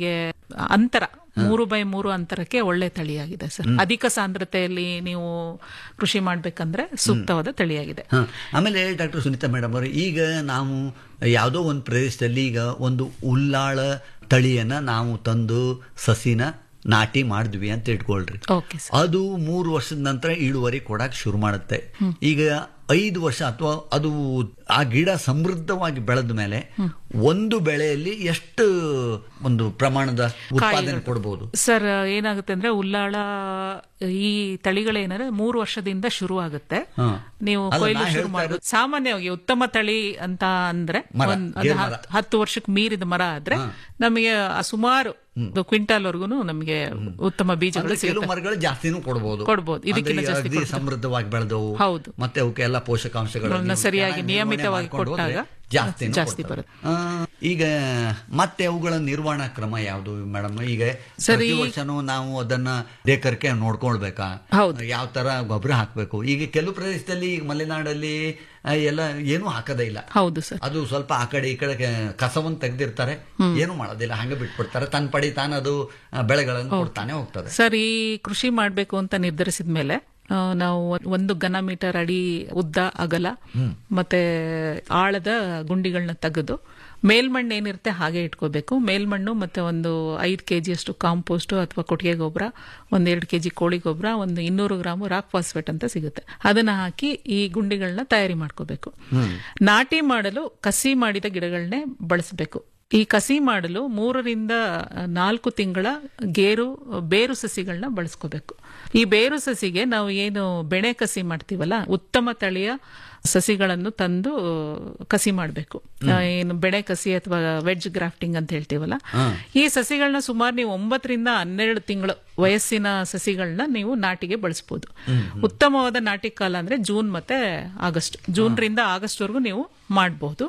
ಅಂತರ ಮೂರು ಬೈ ಮೂರು ಅಂತರಕ್ಕೆ ಒಳ್ಳೆ ತಳಿಯಾಗಿದೆ ಸರ್ ಅಧಿಕ ಸಾಂದ್ರತೆಯಲ್ಲಿ ನೀವು ಕೃಷಿ ಮಾಡ್ಬೇಕಂದ್ರೆ ಸೂಕ್ತವಾದ ತಳಿಯಾಗಿದೆ ಹ. ಆಮೇಲೆ ಡಾಕ್ಟರ್ ಸುನೀತಾ ಮೇಡಮ್ ಅವರು ಈಗ ನಾವು ಯಾವುದೋ ಒಂದು ಪ್ರದೇಶದಲ್ಲಿ ಈಗ ಒಂದು ಉಲ್ಲಾಳ ತಳಿಯನ್ನ ನಾವು ತಂದು ಸಸಿನ ನಾಟಿ ಮಾಡಿದ್ವಿ ಅಂತ ಇಟ್ಕೊಳ್ರಿ ಓಕೆ ಸರ್ ಅದು ಮೂರು ವರ್ಷದ ನಂತರ ಇಳುವರಿ ಕೊಡಕ್ ಶುರು ಮಾಡುತ್ತೆ ಈಗ ಐದು ವರ್ಷ ಅಥವಾ ಅದು ಆ ಗಿಡ ಸಮೃದ್ಧವಾಗಿ ಬೆಳೆದ ಮೇಲೆ ಒಂದು ಬೆಳೆಯಲ್ಲಿ ಎಷ್ಟು ಒಂದು ಪ್ರಮಾಣದ ಉತ್ಪಾದನೆ ಕೊಡಬಹುದು ಸರ್ ಏನಾಗುತ್ತೆ ಅಂದ್ರೆ ಉಲ್ಲಾಳ ಈ ತಳಿಗಳೇನಂದ್ರೆ ಮೂರು ವರ್ಷದಿಂದ ಶುರು ಆಗುತ್ತೆ ಹಾ. ನೀವು ಅಲ್ಲ, ಕೊಯ್ಲು ನಾ ಶುರು ಹೇಳ್ತಾ ಮಾಡೋದು ಸಾಮಾನ್ಯವಾಗಿ ಉತ್ತಮ ತಳಿ ಅಂತ ಅಂದ್ರೆ ಮರ, ಒಂದ್- ಗೇರು ಅದು ಮರ. ಹತ್ತು- ಹತ್ತು ವರ್ಷಕ್ಕೆ ಮೀರಿದ ಮರ ಆದ್ರೆ ನಮಗೆ ಆ ಸುಮಾರು ಕ್ವಿಂಟಾಲ್ ವರ್ಗು ನಮಗೆ ಉತ್ತಮ ಬೀಜಗಳು ಅಂದ್ರೆ ಕೆಲವು ಸಿಗುತ್ತೆ ಮರಗಳು ಜಾಸ್ತಿನೂ ಕೊಡಬಹುದು ಕೊಡ್ಬೋದು. ಇದಕ್ಕಿಂತ ಜಾಸ್ತಿ ಅಗದಿ ಕೊಡ್ಬೋದು. ಸಮೃದ್ಧವಾಗಿ ಬೆಳೆದವು ಹೌದು. ಮತ್ತೆ ಅವಕ್ಕೆ ಎಲ್ಲ ಪೋಷಕಾಂಶಗಳನ್ನು ಗಳನ್ನ ಸರಿಯಾಗಿ ಚೆನ್ನಾಗಿ ನಿರ್ವಹಣೆ ನಿಯಮಿತವಾಗಿ ಮಾಡ್ಕೊಂಡು ಹೋದ್ರೆ ಕೊಟ್ಟಾಗ ಜಾಸ್ತಿನೂ ಜಾಸ್ತಿ ಕೊಡ್ತವೆ. ಆ, ಈಗ ಮತ್ತೆ ಅವುಗಳ ನಿರ್ವಹಣಾ ಕ್ರಮ ಯಾವುದು ಮೇಡಮ್ ಈಗ ಸರಿ. ಪ್ರತಿ ವರ್ಷನೂ ನಾವು ಅದನ್ನ ದೇಕರ್ಕೆ ನೋಡ್ಕೊಳ್ಬೇಕಾ ಹೌದು. ಯಾವ ತರ ಗೊಬ್ಬರ ಹಾಕ್ಬೇಕು ಈಗ ಕೆಲವು ಪ್ರದೇಶದಲ್ಲಿ ಈಗ ಮಲೆನಾಡಲ್ಲಿ ಆ, ಎಲ್ಲ ಏನೂ ಹಾಕದೇ ಇಲ್ಲ ಹೌದು ಸರ್ ಅದು ಸ್ವಲ್ಪ ಆ ಕಡೆ ಈ ಕಡೆ ಕೆ- ಕಸವನ್ನು ತೆಗೆದಿರ್ತಾರೆ ಏನು ಮಾಡೋದಿಲ್ಲ ಹಂಗೆ ಬಿಟ್ಬಿಡ್ತಾರೆ ತನ್ನ ಪಡಿ ತಾನು ಅದು ಆ, ಬೆಳೆಗಳನ್ನು ಕೊಡ್ತಾನೆ ಹೋಗ್ತದೆ ಸರ್ ಈ ಕೃಷಿ ಮಾಡಬೇಕು ಅಂತ ನಿರ್ಧರಿಸಿದ ಮೇಲೆ ಆ, ನಾವು ಒಂದು ಘನ ಮೀಟರ್ ಅಡಿ ಉದ್ದ ಅಗಲ ಮತ್ತೆ ಆಳದ ಗುಂಡಿಗಳನ್ನ ತೆಗೆದು ಮೇಲ್ಮಣ್ಣು ಏನಿರುತ್ತೆ ಹಾಗೆ ಇಟ್ಕೋಬೇಕು ಮೇಲ್ಮಣ್ಣು ಮತ್ತೆ ಒಂದು ಐದು ಕೆ ಜಿಯಷ್ಟು ಕಾಂಪೋಸ್ಟ್ ಅಥವಾ ಕೊಟ್ಟಿಗೆ ಗೊಬ್ಬರ ಒಂದ್ ಎರಡು ಕೆ ಜಿ ಕೋಳಿ ಗೊಬ್ಬರ ಒಂದು ಇನ್ನೂರು ಗ್ರಾಮ್ ರಾಕ್ ಫಾಸ್ಫೇಟ್ ಅಂತ ಸಿಗುತ್ತೆ ಅದನ್ನ ಹಾಕಿ ಈ ಗುಂಡಿಗಳನ್ನ ತಯಾರಿ ಮಾಡ್ಕೋಬೇಕು ನಾಟಿ ಮಾಡಲು ಕಸಿ ಮಾಡಿದ ಗಿಡಗಳನ್ನೇ ಬಳಸಬೇಕು ಈ ಕಸಿ ಮಾಡಲು ಮೂರರಿಂದ ನಾಲ್ಕು ತಿಂಗಳ ಗೇರು ಬೇರು ಸಸಿಗಳನ್ನ ಬಳಸ್ಕೋಬೇಕು ಈ ಬೇರು ಸಸಿಗೆ ನಾವು ಏನು ಬೆಳೆ ಕಸಿ ಮಾಡ್ತೀವಲ್ಲ ಉತ್ತಮ ತಳಿಯ ಸಸಿಗಳನ್ನು ತಂದು ಕಸಿ ಮಾಡಬೇಕು ಏನು ಬೆಳೆ ಕಸಿ ಅಥವಾ ವೆಜ್ ಗ್ರಾಫ್ಟಿಂಗ್ ಅಂತ ಹೇಳ್ತೀವಲ್ಲ ಈ ಸಸಿಗಳನ್ನ ಸುಮಾರು ನೀವು ಒಂಬತ್ತರಿಂದ ಹನ್ನೆರಡು ತಿಂಗಳು ವಯಸ್ಸಿನ ಸಸಿಗಳನ್ನ ನೀವು ನಾಟಿಗೆ ಬಳಸಬಹುದು ಉತ್ತಮವಾದ ನಾಟಿ ಕಾಲ ಅಂದ್ರೆ ಜೂನ್ ಮತ್ತೆ ಆಗಸ್ಟ್ ಜೂನ್ ರಿಂದ ಆಗಸ್ಟ್ ವರೆಗೂ ನೀವು ಮಾಡಬಹುದು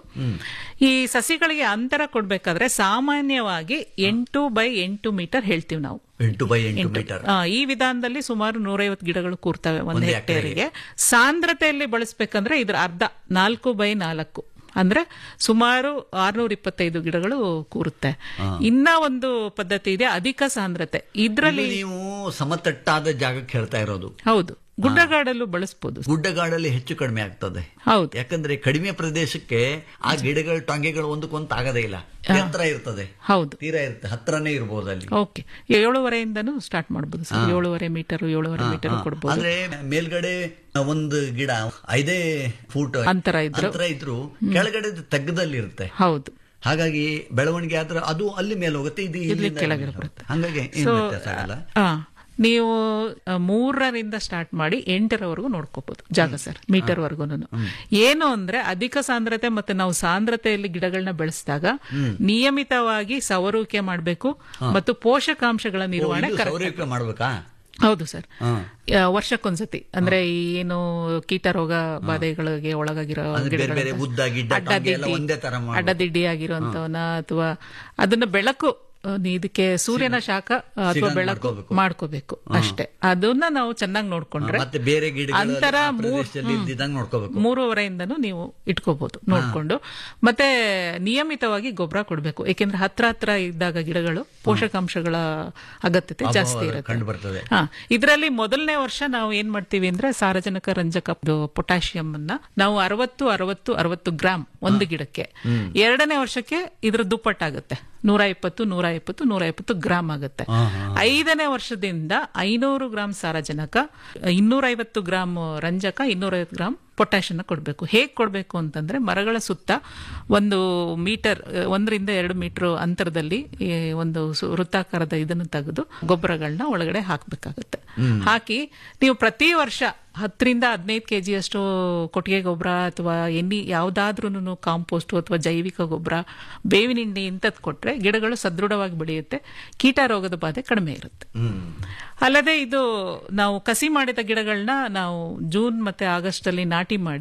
ಈ ಸಸಿಗಳಿಗೆ ಅಂತರ ಕೊಡ್ಬೇಕಾದ್ರೆ ಸಾಮಾನ್ಯವಾಗಿ ಎಂಟು ಬೈ ಎಂಟು ಮೀಟರ್ ಹೇಳ್ತೀವಿ ನಾವು ಎಂಟು ಬೈ ಎಂಟು ಮೀಟರ್ ಆ, ಈ ವಿಧಾನದಲ್ಲಿ ಸುಮಾರು ನೂರೈವತ್ತು ಗಿಡಗಳು ಕೂರ್ತವೆ ಒಂದು ಒಂದು ಹೆಕ್ಟೇರಿಗೆ ಸಾಂದ್ರತೆಯಲ್ಲಿ ಬಳಸಬೇಕಂದ್ರೆ ಇದ್ರ ಅರ್ಧ ನಾಲ್ಕು ಬೈ ನಾಲ್ಕು ಅಂದ್ರೆ ಸುಮಾರು ಆರ್ನೂರ ಇಪ್ಪತ್ತೈದು ಗಿಡಗಳು ಕೂರುತ್ತೆ ಇನ್ನ ಒಂದು ಪದ್ಧತಿ ಇದೆ ಅಧಿಕ ಸಾಂದ್ರತೆ ಇದ್ರಲ್ಲಿ ನೀವು ಸಮತಟ್ಟಾದ ಜಾಗಕ್ಕೆ ಹೇಳ್ತಾ ಇರೋದು ಹೌದು ಗುಡ್ಡಗಾಡಲ್ಲೂ ಬಳಸಬಹುದು ಗುಡ್ಡಗಾಡಲ್ಲಿ ಹೆಚ್ಚು ಕಡಿಮೆ ಆಗ್ತದೆ ಹೌದು ಯಾಕಂದ್ರೆ ಕಡಿಮೆ ಪ್ರದೇಶಕ್ಕೆ ಆ ಗಿಡಗಳು ಟೊಂಗೆಗಳು ಒಂದಕ್ಕೊಂದು ಆಗದೇ ಇಲ್ಲ ಎತ್ತರ ಇರ್ತದೆ ಹೌದು ತೀರಾ ಇರುತ್ತೆ ಹತ್ರನೇ ಇರ್ಬೋದು ಅಲ್ಲಿ ಓಕೆ ಏಳುವರೆಯಿಂದನೂ ಸ್ಟಾರ್ಟ್ ಮಾಡಬಹುದು ಸರ್ ಏಳುವರೆ ಮೀಟರ್ ಏಳುವರೆ ಮೀಟರ್ ಕೊಡ್ಬೋದು ಅಂದ್ರೆ ಮೇಲ್ಗಡೆ ಒಂದು ಗಿಡ ಐದೇ ಫೂಟ್ ಅಂತರ ಇದ್ರು ಅಂತರ ಇದ್ರು ಕೆಳಗಡೆ ತಗ್ಗದಲ್ಲಿ ಇರುತ್ತೆ ಹೌದು ಹಾಗಾಗಿ ಬೆಳವಣಿಗೆ ಆದ್ರೆ ಅದು ಅಲ್ಲಿ ಮೇಲೆ ಹೋಗುತ್ತೆ ಇದು ಇಲ್ಲಿಂದ ಕೆಳಗಡೆ ಇಲ್ಲಿ ಬರುತ್ತೆ. ಹಂಗಾಗಿ ಏನು ಸೊ ವ್ಯತ್ಯಾಸ ಆಗಲ್ಲ ಆ, ನೀವು ಆ, ಮೂರರಿಂದ ಸ್ಟಾರ್ಟ್ ಮಾಡಿ ಎಂಟರವರೆಗೂ ನೋಡ್ಕೋಬಹುದು ಜಾಗ ಸರ್ ಮೀಟರ್ ವರ್ಗು ಏನು ಅಂದ್ರೆ ಅಧಿಕ ಸಾಂದ್ರತೆ ಮತ್ತೆ ನಾವು ಸಾಂದ್ರತೆಯಲ್ಲಿ ಗಿಡಗಳನ್ನ ಬೆಳೆಸಿದಾಗ ನಿಯಮಿತವಾಗಿ ಸವರುವಿಕೆ ಮಾಡಬೇಕು ಮತ್ತು ಪೋಷಕಾಂಶಗಳ ನಿರ್ವಹಣೆ ಇದು correct ಸೌರಯುಕ್ತ ಮಾಡ್ಬೇಕಾ ಹೌದು ಸರ್ ಹಾ. ಆ, ವರ್ಷಕ್ಕೊಂದ್ಸತಿ ಅಂದ್ರೆ ಈ ಏನು ಕೀಟ ರೋಗ ಬಾಧೆಗಳಿಗೆ ಒಳಗಾಗಿರೋ ಅಂದ್ರೆ ಬೇರೆ ಬೇರೆ ಗಿಡಗಳನ್ನ ಉದ್ದ ಗಿಡ್ಡ ಟೊಂಗೆ ಎಲ್ಲ ಒಂದೇ ತರ ಮಾಡ್ಬೇಕು. ಅಡ್ಡದಿಡ್ಡಿ ಆಗಿರುವಂತವನ್ನ ಅಥವಾ ಅದನ್ನ ಬೆಳಕು ಆ, ನೀ ಇದಕ್ಕೆ ಸೂರ್ಯನ ಶಾಖ ಆ, ಅಥವಾ ಸಿಗಂಗ್ ಬೆಳಕು ಮಾಡ್ಕೋಬೇಕು. ಮಾಡ್ಕೋಬೇಕು ಅಷ್ಟೇ ಅದನ್ನ ನಾವು ಚೆನ್ನಾಗಿ ನೋಡ್ಕೊಂಡ್ರೆ ಮತ್ತೆ ಬೇರೆ ಗಿಡಗಳು ಅಂತರ ಆ ಮೂರ್- ಪ್ರದೇಶದಲ್ಲಿ ಇದ್ದಿದ್ದಂಗೆ ನೋಡ್ಕೋಬೇಕು ಮೂರುವರೆಯಿಂದನೂ ನೀವು ಇಟ್ಕೋಬಹುದು ನೋಡ್ಕೊಂಡು ಮತ್ತೆ ನಿಯಮಿತವಾಗಿ ಗೊಬ್ಬರ ಕೊಡಬೇಕು ಏಕೆಂದ್ರೆ ಹತ್ರ ಹತ್ರ ಇದ್ದಾಗ ಗಿಡಗಳು ಪೋಷಕಾಂಶಗಳ ಅಗತ್ಯತೆ ಜಾಸ್ತಿ ಇರುತ್ತೆ ಕಂಡು ಬರ್ತದೆ ಹಾ ಇದರಲ್ಲಿ ಮೊದಲನೇ ವರ್ಷ ನಾವು ಏನ್ ಮಾಡ್ತೀವಿ ಅಂದ್ರೆ ಸಾರಜನಕ ರಂಜಕ ಪೊಟ್ಯಾಷಿಯಂ ಅನ್ನ ನಾವು ಅರವತ್ತು ಅರವತ್ತು ಅರವತ್ತು ಗ್ರಾಮ್ ಒಂದು ಗಿಡಕ್ಕೆ ಎರಡನೇ ವರ್ಷಕ್ಕೆ ಇದ್ರ ದುಪ್ಪಟ್ಟಾಗುತ್ತೆ ನೂರ ಇಪ್ಪತ್ತು ನೂರ ಇಪ್ಪತ್ತು ನೂರ ಇಪ್ಪತ್ತು ಗ್ರಾಮ್ ಆಗುತ್ತೆ ಐದನೇ ವರ್ಷದಿಂದ ಐನೂರು ಗ್ರಾಮ್ ಸಾರಜನಕ ಇನ್ನೂರೈವತ್ತು ಗ್ರಾಮ್ ರಂಜಕ ಇನ್ನೂರೈವತ್ತು ಗ್ರಾಮ್ ಪೊಟ್ಯಾಷನ್ನ ಕೊಡಬೇಕು ಹೇಗೆ ಕೊಡಬೇಕು ಅಂತಂದ್ರೆ ಮರಗಳ ಸುತ್ತ ಒಂದು ಮೀಟರ್ ಅಹ್, ಒಂದರಿಂದ ಎರಡು ಮೀಟರ್ ಅಂತರದಲ್ಲಿ ಈ ಒಂದು ಸು- ವೃತ್ತಾಕಾರದ ಇದನ್ನು ತೆಗೆದು ಗೊಬ್ಬರಗಳನ್ನ ಒಳಗಡೆ ಹಾಕಬೇಕಾಗುತ್ತೆ ಹಾಕಿ ನೀವು ಪ್ರತಿ ವರ್ಷ ಹತ್ತರಿಂದ ಹದಿನೈದು ಕೆ ಜಿಯಷ್ಟು ಕೊಟ್ಟಿಗೆ ಗೊಬ್ಬರ ಅಥವಾ ಎಣ್ಣೆ ಯಾವುದಾದ್ರೂ ಕಾಂಪೋಸ್ಟ್ ಅಥವಾ ಜೈವಿಕ ಗೊಬ್ಬರ ಬೇವಿನ ಹಿಂಡಿ ಇಂಥದ್ದು ಕೊಟ್ರೆ ಗಿಡಗಳು ಸದೃಢವಾಗಿ ಬೆಳೆಯುತ್ತೆ ಕೀಟ ರೋಗದ ಬಾಧೆ ಕಡಿಮೆ ಇರುತ್ತೆ ಹ್ಮ್ ಅಲ್ಲದೆ ಇದು ನಾವು ಕಸಿ ಮಾಡಿದ ಗಿಡಗಳನ್ನ ನಾವು ಜೂನ್ ಮತ್ತೆ ಆಗಸ್ಟ್ ಅಲ್ಲಿ ನಾಟಿ ಮಾಡಿ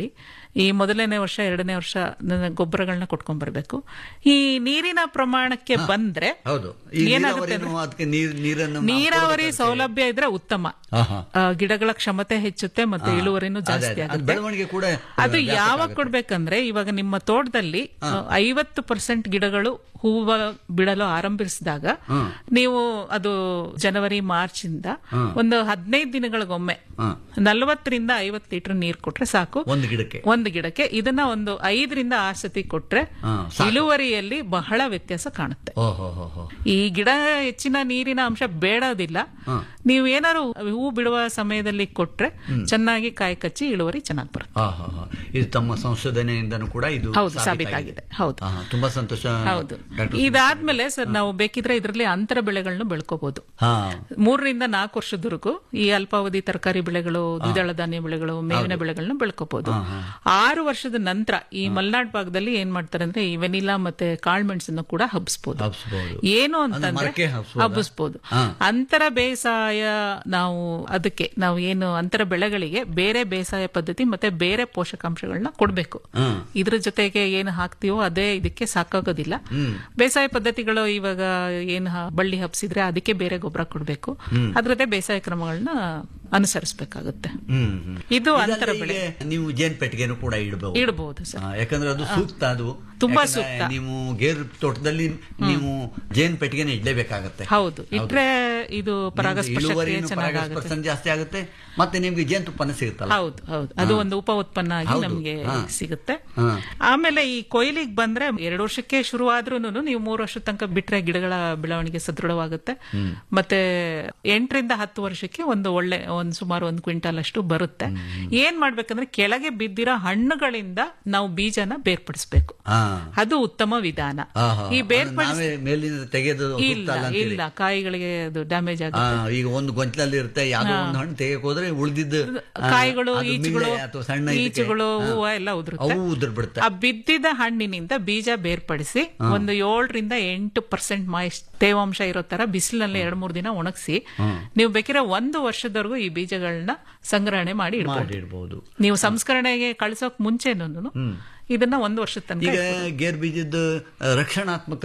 ಈ ಮೊದಲನೇ ವರ್ಷ ಎರಡನೇ ವರ್ಷ ಗೊಬ್ಬರಗಳನ್ನ ಕೊಟ್ಕೊಂಡ್ ಬರ್ಬೇಕು ಈ ನೀರಿನ ಪ್ರಮಾಣಕ್ಕೆ ಬಂದ್ರೆ ಹೌದು ಈ ಏನಾಗುತ್ತೆ ನೀರಾವರಿನೂ ಅದಕ್ಕೆ ನೀರ್ ನೀರನ್ನು ನಾವು ನೀರಾವರಿ ಕೊಡ್ಬೇಕಾಗುತ್ತೆ. ಸೌಲಭ್ಯ ಇದ್ರೆ ಉತ್ತಮ ಆಹಾ. ಆ, ಗಿಡಗಳ ಕ್ಷಮತೆ ಹೆಚ್ಚುತ್ತೆ ಮತ್ತೆ ಇಳುವರಿನೂ ಅದೇ, ಜಾಸ್ತಿ ಅದೇ. ಅದು ಆಗುತ್ತೆ ಬೆಳವಣಿಗೆ ಕೂಡ ಅದು ವ್ಯಾಪಕ ಯಾವಾಗ ಆಗುತ್ತೆ. ಕೊಡ್ಬೇಕಂದ್ರೆ ಇವಾಗ ನಿಮ್ಮ ತೋಟದಲ್ಲಿ ಐವತ್ತು ಪರ್ಸೆಂಟ್ ಗಿಡಗಳು ಹೂವ ಬಿಡಲು ಆರಂಭಿಸಿದಾಗ ನೀವು ಅದು ಜನವರಿ ಮಾರ್ಚ್ ಇಂದ ಒಂದು ಹದಿನೈದು ದಿನಗಳಿಗೊಮ್ಮೆ ಹ್ಮ್. ನಲವತ್ತರಿಂದ ಐವತ್ತು ಲೀಟರ್ ನೀರ್ ಕೊಟ್ರೆ ಸಾಕು ಒಂದು ಗಿಡಕ್ಕೆ ಒಂದು ಗಿಡಕ್ಕೆ ಇದನ್ನ ಒಂದು ಐದರಿಂದ ಆರು ಸತಿ ಕೊಟ್ರೆ ಹಾ, ಸಾಕು. ಇಳುವರಿಯಲ್ಲಿ ಬಹಳ ವ್ಯತ್ಯಾಸ ಕಾಣುತ್ತೆ ಓಹೋ ಹೋ ಹೋ ಈ ಗಿಡ ಹೆಚ್ಚಿನ ನೀರಿನ ಅಂಶ ಬೇಡೋದಿಲ್ಲ ನೀವು ಏನಾದ್ರು ಹೂ ಬಿಡುವ ಸಮಯದಲ್ಲಿ ಕೊಟ್ರೆ ಚೆನ್ನಾಗಿ ಕಾಯಿ ಕಚ್ಚಿ ಇಳುವರಿ ಚೆನ್ನಾಗಿ ಬರುತ್ತೆ ಆಹಾ, ಹಾ. ಇದು ತಮ್ಮ ಸಂಶೋಧನೆಯಿಂದನೂ ಕೂಡ ಇದು ಹೌದು ಸಾಬೀತಾಗಿದೆ ಹೌದು ಆಹಾ, ತುಂಬಾ ಸಂತೋಷ ಹೌದು ಡಾಕ್ಟರ್ ಇದಾದ್ಮೇಲೆ ಸರ್ ನಾವು ಬೇಕಿದ್ರೆ ಇದರಲ್ಲಿ ಅಂತರ ಬೆಳೆಗಳನ್ನು ಬೆಳ್ಕೋಬಹುದು ಹಾ ಮೂರರಿಂದ ನಾಲ್ಕು ವರ್ಷದವರೆಗೂ ಈ ಅಲ್ಪಾವಧಿ ತರಕಾರಿ ಬೆಳೆಗಳು ದ್ವಿದಳ ಧಾನ್ಯ ಬೆಳೆಗಳು ಮೇವಿನ ಬೆಳೆಗಳನ್ನ ಬೆಳ್ಕೋಬಹುದು ಆರು ವರ್ಷದ ನಂತರ ಈ ಮಲೆನಾಡು ಭಾಗದಲ್ಲಿ ಏನ್ ಮಾಡ್ತಾರೆ ಅಂದ್ರೆ ಈ ವೆನಿಲಾ ಮತ್ತೆ ಕಾಳ್ಮೆಣಸನ್ನು ಕೂಡ ಹಬ್ಸ್ಬೋದು ಹಬ್ಸ್ಬೋದು ಏನು ಅಂದ್ರೆ ಅಂತಂದ್ರೆ ಮರಕ್ಕೆ ಹಬ್ಸ್ಬೋದಾ? ಹಬ್ಬಿಸ್ಬೋದು ಹಾ. ಅಂತರ ಬೇಸಾಯ ನಾವು ಅದಕ್ಕೆ ನಾವು ಏನು ಅಂತರ ಬೆಳೆಗಳಿಗೆ ಬೇರೆ ಬೇಸಾಯ ಪದ್ಧತಿ ಮತ್ತೆ ಬೇರೆ ಪೋಷಕಾಂಶಗಳನ್ನ ಕೊಡ್ಬೇಕು ಹ್ಮ್. ಇದ್ರ ಜೊತೆಗೆ ಏನು ಹಾಕ್ತೀವೋ ಅದೇ ಇದಕ್ಕೆ ಸಾಕಾಗೋದಿಲ್ಲ ಬೇಸಾಯ ಪದ್ಧತಿಗಳು ಇವಾಗ ಏನು ಹ- ಬಳ್ಳಿ ಹಬ್ಸಿದ್ರೆ ಅದಕ್ಕೆ ಬೇರೆ ಗೊಬ್ಬರ ಕೊಡ್ಬೇಕು ಅದ್ರದ್ದೇ ಬೇಸಾಯ ಕ್ರಮಗಳನ್ನ ಅನುಸರಿಸಬೇಕಾಗುತ್ತೆ ಹ್ಮ್ ಹ್ಮ್. ಇದು ಇದಲ್ಲದೆ ಅಂತರ ಬೆಳೆ ಈಗ ನೀವು ಜೇನ್ ಪೆಟ್ಟಿಗೆನೂ ಕೂಡ ಇಡಬಹುದು ಇಡಬಹುದು ಸರ್ ಯಾಕಂದ್ರೆ ಅದು ಸೂಕ್ತ ಅದು ತುಂಬಾ ಯಾಕಂದ್ರೆ ಸೂಕ್ತ. ನೀವು ಗೇರು ತೋಟದಲ್ಲಿ ನೀವು ಜೇನ್ ಪೆಟ್ಟಿಗೆನ ಇಡ್ಲೇಬೇಕಾಗತ್ತೆ ಹೌದು ಇಟ್ರೆ ಇದು ಪರಾಗಸ್ಪರ್ಶ ಕ್ರಿಯೆ ಇಳುವರಿನೂ ಚೆನ್ನಾಗಾಗುತ್ತೆ ಪರಾಗಸ್ಪರ್ಶ ಜಾಸ್ತಿ ಆಗುತ್ತೆ ಮತ್ತೆ ನಿಮ್ಗೆ ಜೇನುತುಪ್ಪನ ಸಿಗುತ್ತಲ್ಲ ಹೌದು ಹೌದು ಅದು ಒಂದು ಉಪ ಉತ್ಪನ್ನ ಆಗಿ ಹೌದು. ನಮ್ಗೆ ಹಾ. ಸಿಗುತ್ತೆ ಹಾ. ಆಮೇಲೆ ಈ ಕೊಯ್ಲಿಗೆ ಬಂದ್ರೆ ಎರಡು ವರ್ಷಕ್ಕೆ ಶುರು ಆದ್ರೂ ನೀವು ಮೂರು ವರ್ಷದ ತನಕ ಬಿಟ್ರೆ ಗಿಡಗಳ ಬೆಳವಣಿಗೆ ಸದೃಢವಾಗುತ್ತೆ ಮತ್ತೆ ಎಂಟರಿಂದ ಹತ್ತು ವರ್ಷಕ್ಕೆ ಒಂದು ಒಳ್ಳೆ ಒಂದು ಸುಮಾರು ಒಂದು ಕ್ವಿಂಟಾಲ್ ಅಷ್ಟು ಬರುತ್ತೆ ಏನ್ ಮಾಡ್ಬೇಕಂದ್ರೆ ಕೆಳಗೆ ಬಿದ್ದಿರೋ ಹಣ್ಣುಗಳಿಂದ ನಾವು ಬೀಜನ ಬೇರ್ಪಡಿಸ್ಬೇಕು ಹಾ ಅದು ಉತ್ತಮ ವಿಧಾನ ಆಹಾ. ಈ ಅದು ಬೇರ್ಪಡಿಸ್ ನಾವೇ ಮೇಲಿಂದ ತೆಗೆದು ಇಲ್ಲ ಸೂಕ್ತ ಅಲ್ಲ ಅಂತೀರಿ. ಇಲ್ಲ ಕಾಯಿಗಳಿಗೆ ಅದು ಡ್ಯಾಮೇಜ್ ಆಗುತ್ತೆ ಆ, ಈಗ ಒಂದು ಗೊಂಚಲಲ್ಲಿ ಇರುತ್ತೆ ಯಾವ್ದೋ ಒಂದು ಹಣ್ಣು ತೆಗೆಯಕ್ ಹೋದ್ರೆ ಉಳಿದಿದ್ದು ಕಾಯಿಗಳು ಈಚುಗಳು ಅಥವಾ ಸಣ್ಣ ಇದಕ್ಕೆ, ಈಚುಗಳು ಹಾ, ಹೂವು ಎಲ್ಲ ಉದುರುತ್ತೆ ಅವು ಉದುರ್ ಬಿಡುತ್ತೆ ಆ ಬಿದ್ದಿದ ಹಣ್ಣಿನಿಂದ ಬೀಜ ಬೇರ್ಪಡಿಸಿ ಒಂದು ಏಳರಿಂದ ಎಂಟು ಪರ್ಸೆಂಟ್ ಮಾಯಿಸ್ಟ್ ತೇವಾಂಶ ಇರೋ ತರ ಬಿಸಿಲಿನಲ್ಲಿ ಎರಡ್ ಮೂರ್ ದಿನ ಒಣಗಿಸಿ ನೀವು ಬೇಕಿರೋ ಒಂದು ವರ್ಷದವರೆಗೂ ಈ ಬೀಜಗಳನ್ನ ಸಂಗ್ರಹಣೆ ಮಾಡಿ ಇಡ್ಬೋದು ಮಾಡಿ ಇಡ್ಬೋದು ನೀವು ಸಂಸ್ಕರಣೆಗೆ ಕಳ್ಸೋಕ್ ಮುಂಚೆನೂ ಇದನ್ನ ಒಂದು ವರ್ಷದ ತನಕ ಈಗ ಗೇರ್ ಬೀಜದ ರಕ್ಷಣಾತ್ಮಕ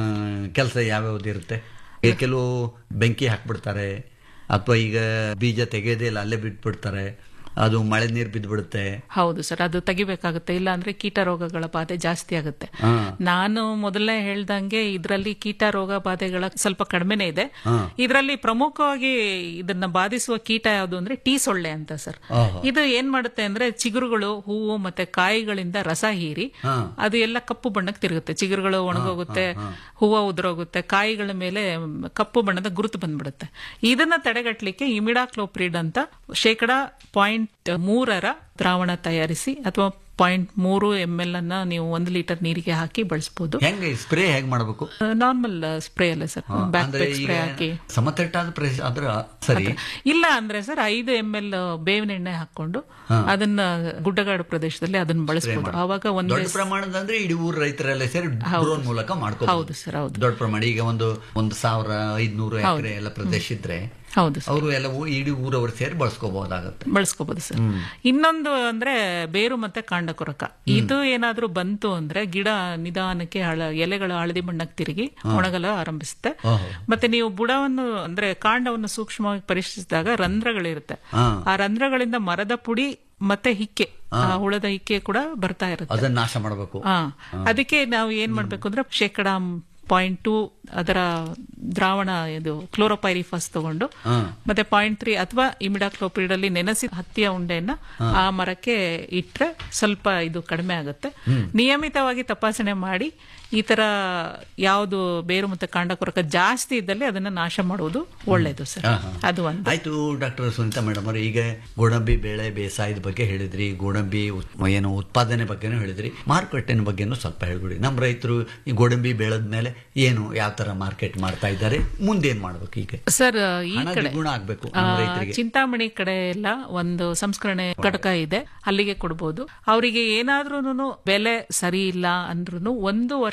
ಕೆಲಸ ಯಾವ್ಯಾವ್ದು ಇರುತ್ತೆ ಈಗ ಕೆಲವು ಬೆಂಕಿ ಹಾಕ್ಬಿಡ್ತಾರೆ ಅಥವಾ ಈಗ ಬೀಜ ತೆಗೆಯೋದೇ ಇಲ್ಲ ಅಲ್ಲೇ ಬಿಟ್ಬಿಡ್ತಾರೆ ಅದು ಮಳೆ ನೀರು ಬಿದ್ದ್ಬಿಡುತ್ತೆ ಹೌದು ಸರ್ ಅದು ತೆಗಿಬೇಕಾಗುತ್ತೆ ಇಲ್ಲ ಅಂದ್ರೆ ಕೀಟ ರೋಗಗಳ ಬಾಧೆ ಜಾಸ್ತಿ ಆಗುತ್ತೆ ಹಾ. ನಾನು ಮೊದಲನೇ ಹೇಳ್ದಂಗೆ ಇದರಲ್ಲಿ ಕೀಟ ರೋಗ ಬಾಧೆಗಳ ಸ್ವಲ್ಪ ಕಡಿಮೆನೇ ಇದೆ ಇದರಲ್ಲಿ ಪ್ರಮುಖವಾಗಿ ಇದನ್ನ ಬಾಧಿಸುವ ಕೀಟ ಯಾವುದು ಅಂದ್ರೆ ಟೀ ಸೊಳ್ಳೆ ಅಂತ ಸರ್ ಆಹಾ. ಇದು ಏನ್ ಮಾಡುತ್ತೆ ಅಂದ್ರೆ ಚಿಗುರುಗಳು ಹೂವು ಮತ್ತೆ ಕಾಯಿಗಳಿಂದ ರಸ ಹೀರಿ ಹಾ. ಅದು ಎಲ್ಲ ಕಪ್ಪು ಬಣ್ಣಕ್ಕೆ ತಿರುಗುತ್ತೆ ಚಿಗುರುಗಳು ಒಣಗೋಗುತ್ತೆ ಹೂವು ಉದುರೋಗುತ್ತೆ ಕಾಯಿಗಳ ಮೇಲೆ ಕಪ್ಪು ಬಣ್ಣದ ಗುರುತು ಬಂದ್ಬಿಡುತ್ತೆ ಇದನ್ನ ತಡೆಗಟ್ಟಲಿಕ್ಕೆ ಇಮಿಡಾಕ್ಲೋಪ್ರಿಡ್ ಅಂತ ಶೇಕಡ ಪಾಯಿಂಟ್ ಮೂರರ ದ್ರಾವಣ ತಯಾರಿಸಿ ಅಥವಾ ಪಾಯಿಂಟ್ ಮೂರು ಎಂ ಎಲ್ ಅನ್ನ ನೀವು ಒಂದು ಲೀಟರ್ ನೀರಿಗೆ ಹಾಕಿ ಬಳಸಬಹುದು ಹೆಂಗೆ ಸ್ಪ್ರೇ ಹೇಗೆ ಮಾಡಬೇಕು ನಾರ್ಮಲ್ ಸ್ಪ್ರೇ ಅಲ್ಲ ಸರ್ ಬ್ಯಾಕ್ ಅಂದ್ರೆ ಪೆಕ್ ಈಗ ಸ್ಪ್ರೇ ಹಾಕಿ ಸಮತಟ್ಟಾದ ಪ್ರದೇಶ ಆದ್ರೆ ಸರಿ ಇಲ್ಲ ಅಂದ್ರೆ ಸರ್ ಐದು ಎಂ ಎಲ್ ಬೇವಿನ ಎಣ್ಣೆ ಹಾಕೊಂಡು ಅದನ್ನ ಗುಡ್ಡಗಾಡು ಪ್ರದೇಶದಲ್ಲಿ ಅದನ್ನ ಬಳಸಬಹುದು ಅವಾಗ ಒಂದು ದೊಡ್ಡ ಪ್ರಮಾಣದ ಅಂದ್ರೆ ಇಡೀ ಊರ್ ರೈತರೆಲ್ಲ ಸೇರಿ ಡ್ರೋನ್ ಮೂಲಕ ಮಾಡ್ಕೋ ಹೌದು ಸರ್ ಹೌದು ದೊಡ್ಡ ಪ್ರಮಾಣ ಈಗ ಒಂದು ಒಂದು ಸಾವಿರ ಐದ್ನೂರು ಎಕರೆ ಎಲ್ಲ ಪ್ರದೇಶ ಇದ್ರೆ ಹೌದು ಸರ್ ಅವರು ಎಲ್ಲ ಊ- ಇಡೀ ಊರವರು ಸೇರಿ ಬಳಸ್ಕೋಬಹುದಾಗತ್ತೆ ಬಳಸ್ಕೋಬಹುದು ಸರ್ ಇನ್ನೊಂದು ಅಂದ್ರೆ ಬೇರು ಮತ್ತೆ ಕಾಂಡ ಕೊರಕ ಇದು ಏನಾದ್ರೂ ಬಂತು ಅಂದ್ರೆ ಗಿಡ ನಿಧಾನಕ್ಕೆ ಹಳ ಎಲೆಗಳು ಹಳದಿ ಬಣ್ಣಕ್ಕೆ ತಿರುಗಿ ಒಣಗಲು ಆರಂಭಿಸುತ್ತೆ ಓಹೋ. ಮತ್ತೆ ನೀವು ಬುಡವನ್ನು ಅಂದ್ರೆ ಕಾಂಡವನ್ನು ಸೂಕ್ಷ್ಮವಾಗಿ ಪರಿಶೀಲಿಸಿದಾಗ ರಂಧ್ರಗಳಿರುತ್ತೆ ಹಾ. ಆ ರಂಧ್ರಗಳಿಂದ ಮರದ ಪುಡಿ ಮತ್ತೆ ಹಿಕ್ಕೆ ಆ ಹುಳದ ಹಿಕ್ಕೆ ಕೂಡ ಬರ್ತಾ ಇರುತ್ತೆ ಅದನ್ನ ನಾಶ ಮಾಡಬೇಕು ಹಾ ಅದಕ್ಕೆ ನಾವು ಏನ್ ಮಾಡ್ಬೇಕು ಅಂದ್ರೆ ಶೇಕಡ ಪಾಯಿಂಟ್ ಟು ಅದರ ದ್ರಾವಣ ಇದು ಕ್ಲೋರೋಪೈರಿಫಾಸ್ ತಗೊಂಡು ಮತ್ತೆ ಪಾಯಿಂಟ್ ತ್ರೀ ಅಥವಾ ಇಮಿಡಾಕ್ಲೋಪಿಡ್ ಅಲ್ಲಿ ನೆನೆಸಿ ಹತ್ತಿಯ ಉಂಡೆಯನ್ನ ಆ ಮರಕ್ಕೆ ಇಟ್ರೆ ಸ್ವಲ್ಪ ಇದು ಕಡಿಮೆ ಆಗುತ್ತೆ ನಿಯಮಿತವಾಗಿ ತಪಾಸಣೆ ಮಾಡಿ ಈ ತರ ಯಾವುದು ಬೇರು ಮತ್ತೆ ಕಾಂಡ ಕೊರಕ ಜಾಸ್ತಿ ಇದ್ದಲ್ಲಿ ಅದನ್ನ ನಾಶ ಮಾಡುವುದು ಒಳ್ಳೇದು ಸರ್ ಅದು ಒಂದು ಆಯ್ತು ಡಾಕ್ಟರ್ ಸುನೀತಾ ಮೇಡಮ್ ಅವರು ಈಗ ಗೋಡಂಬಿ ಬೆಳೆ ಬೇಸಾಯದ ಬಗ್ಗೆ ಹೇಳಿದ್ರಿ ಗೋಡಂಬಿ ಉತ್- ಏನು ಉತ್ಪಾದನೆ ಬಗ್ಗೆನೂ ಹೇಳಿದ್ರಿ ಮಾರುಕಟ್ಟೆನ ಬಗ್ಗೆನೂ ಸ್ವಲ್ಪ ಹೇಳ್ಬಿಡಿ ನಮ್ಮ ರೈತರು ಈ ಗೋಡಂಬಿ ಬೆಳೆದ ಮೇಲೆ ಏನು ಯಾವ ತರ ಮಾರ್ಕೆಟ್ ಮಾಡ್ತಾ ಇದ್ದಾರೆ ಮುಂದೇನ್ ಮಾಡ್ಬೇಕು ಈಗ ಸರ್ ಈ ಹಣ ಕಡೆ ದ್ವಿಗುಣ ಆಗ್ಬೇಕು ಆ, ನಮ್ಮ ರೈತರಿಗೆ ಚಿಂತಾಮಣಿ ಕಡೆ ಎಲ್ಲ ಒಂದು ಸಂಸ್ಕರಣೆ ಘಟಕ ಇದೆ ಅಲ್ಲಿಗೆ ಕೊಡ್ಬೋದು ಅವರಿಗೆ ಏನಾದ್ರೂ ಬೆಲೆ ಸರಿ ಇಲ್ಲ ಅಂದ್ರೂ ಒಂದು ವರ್ಷ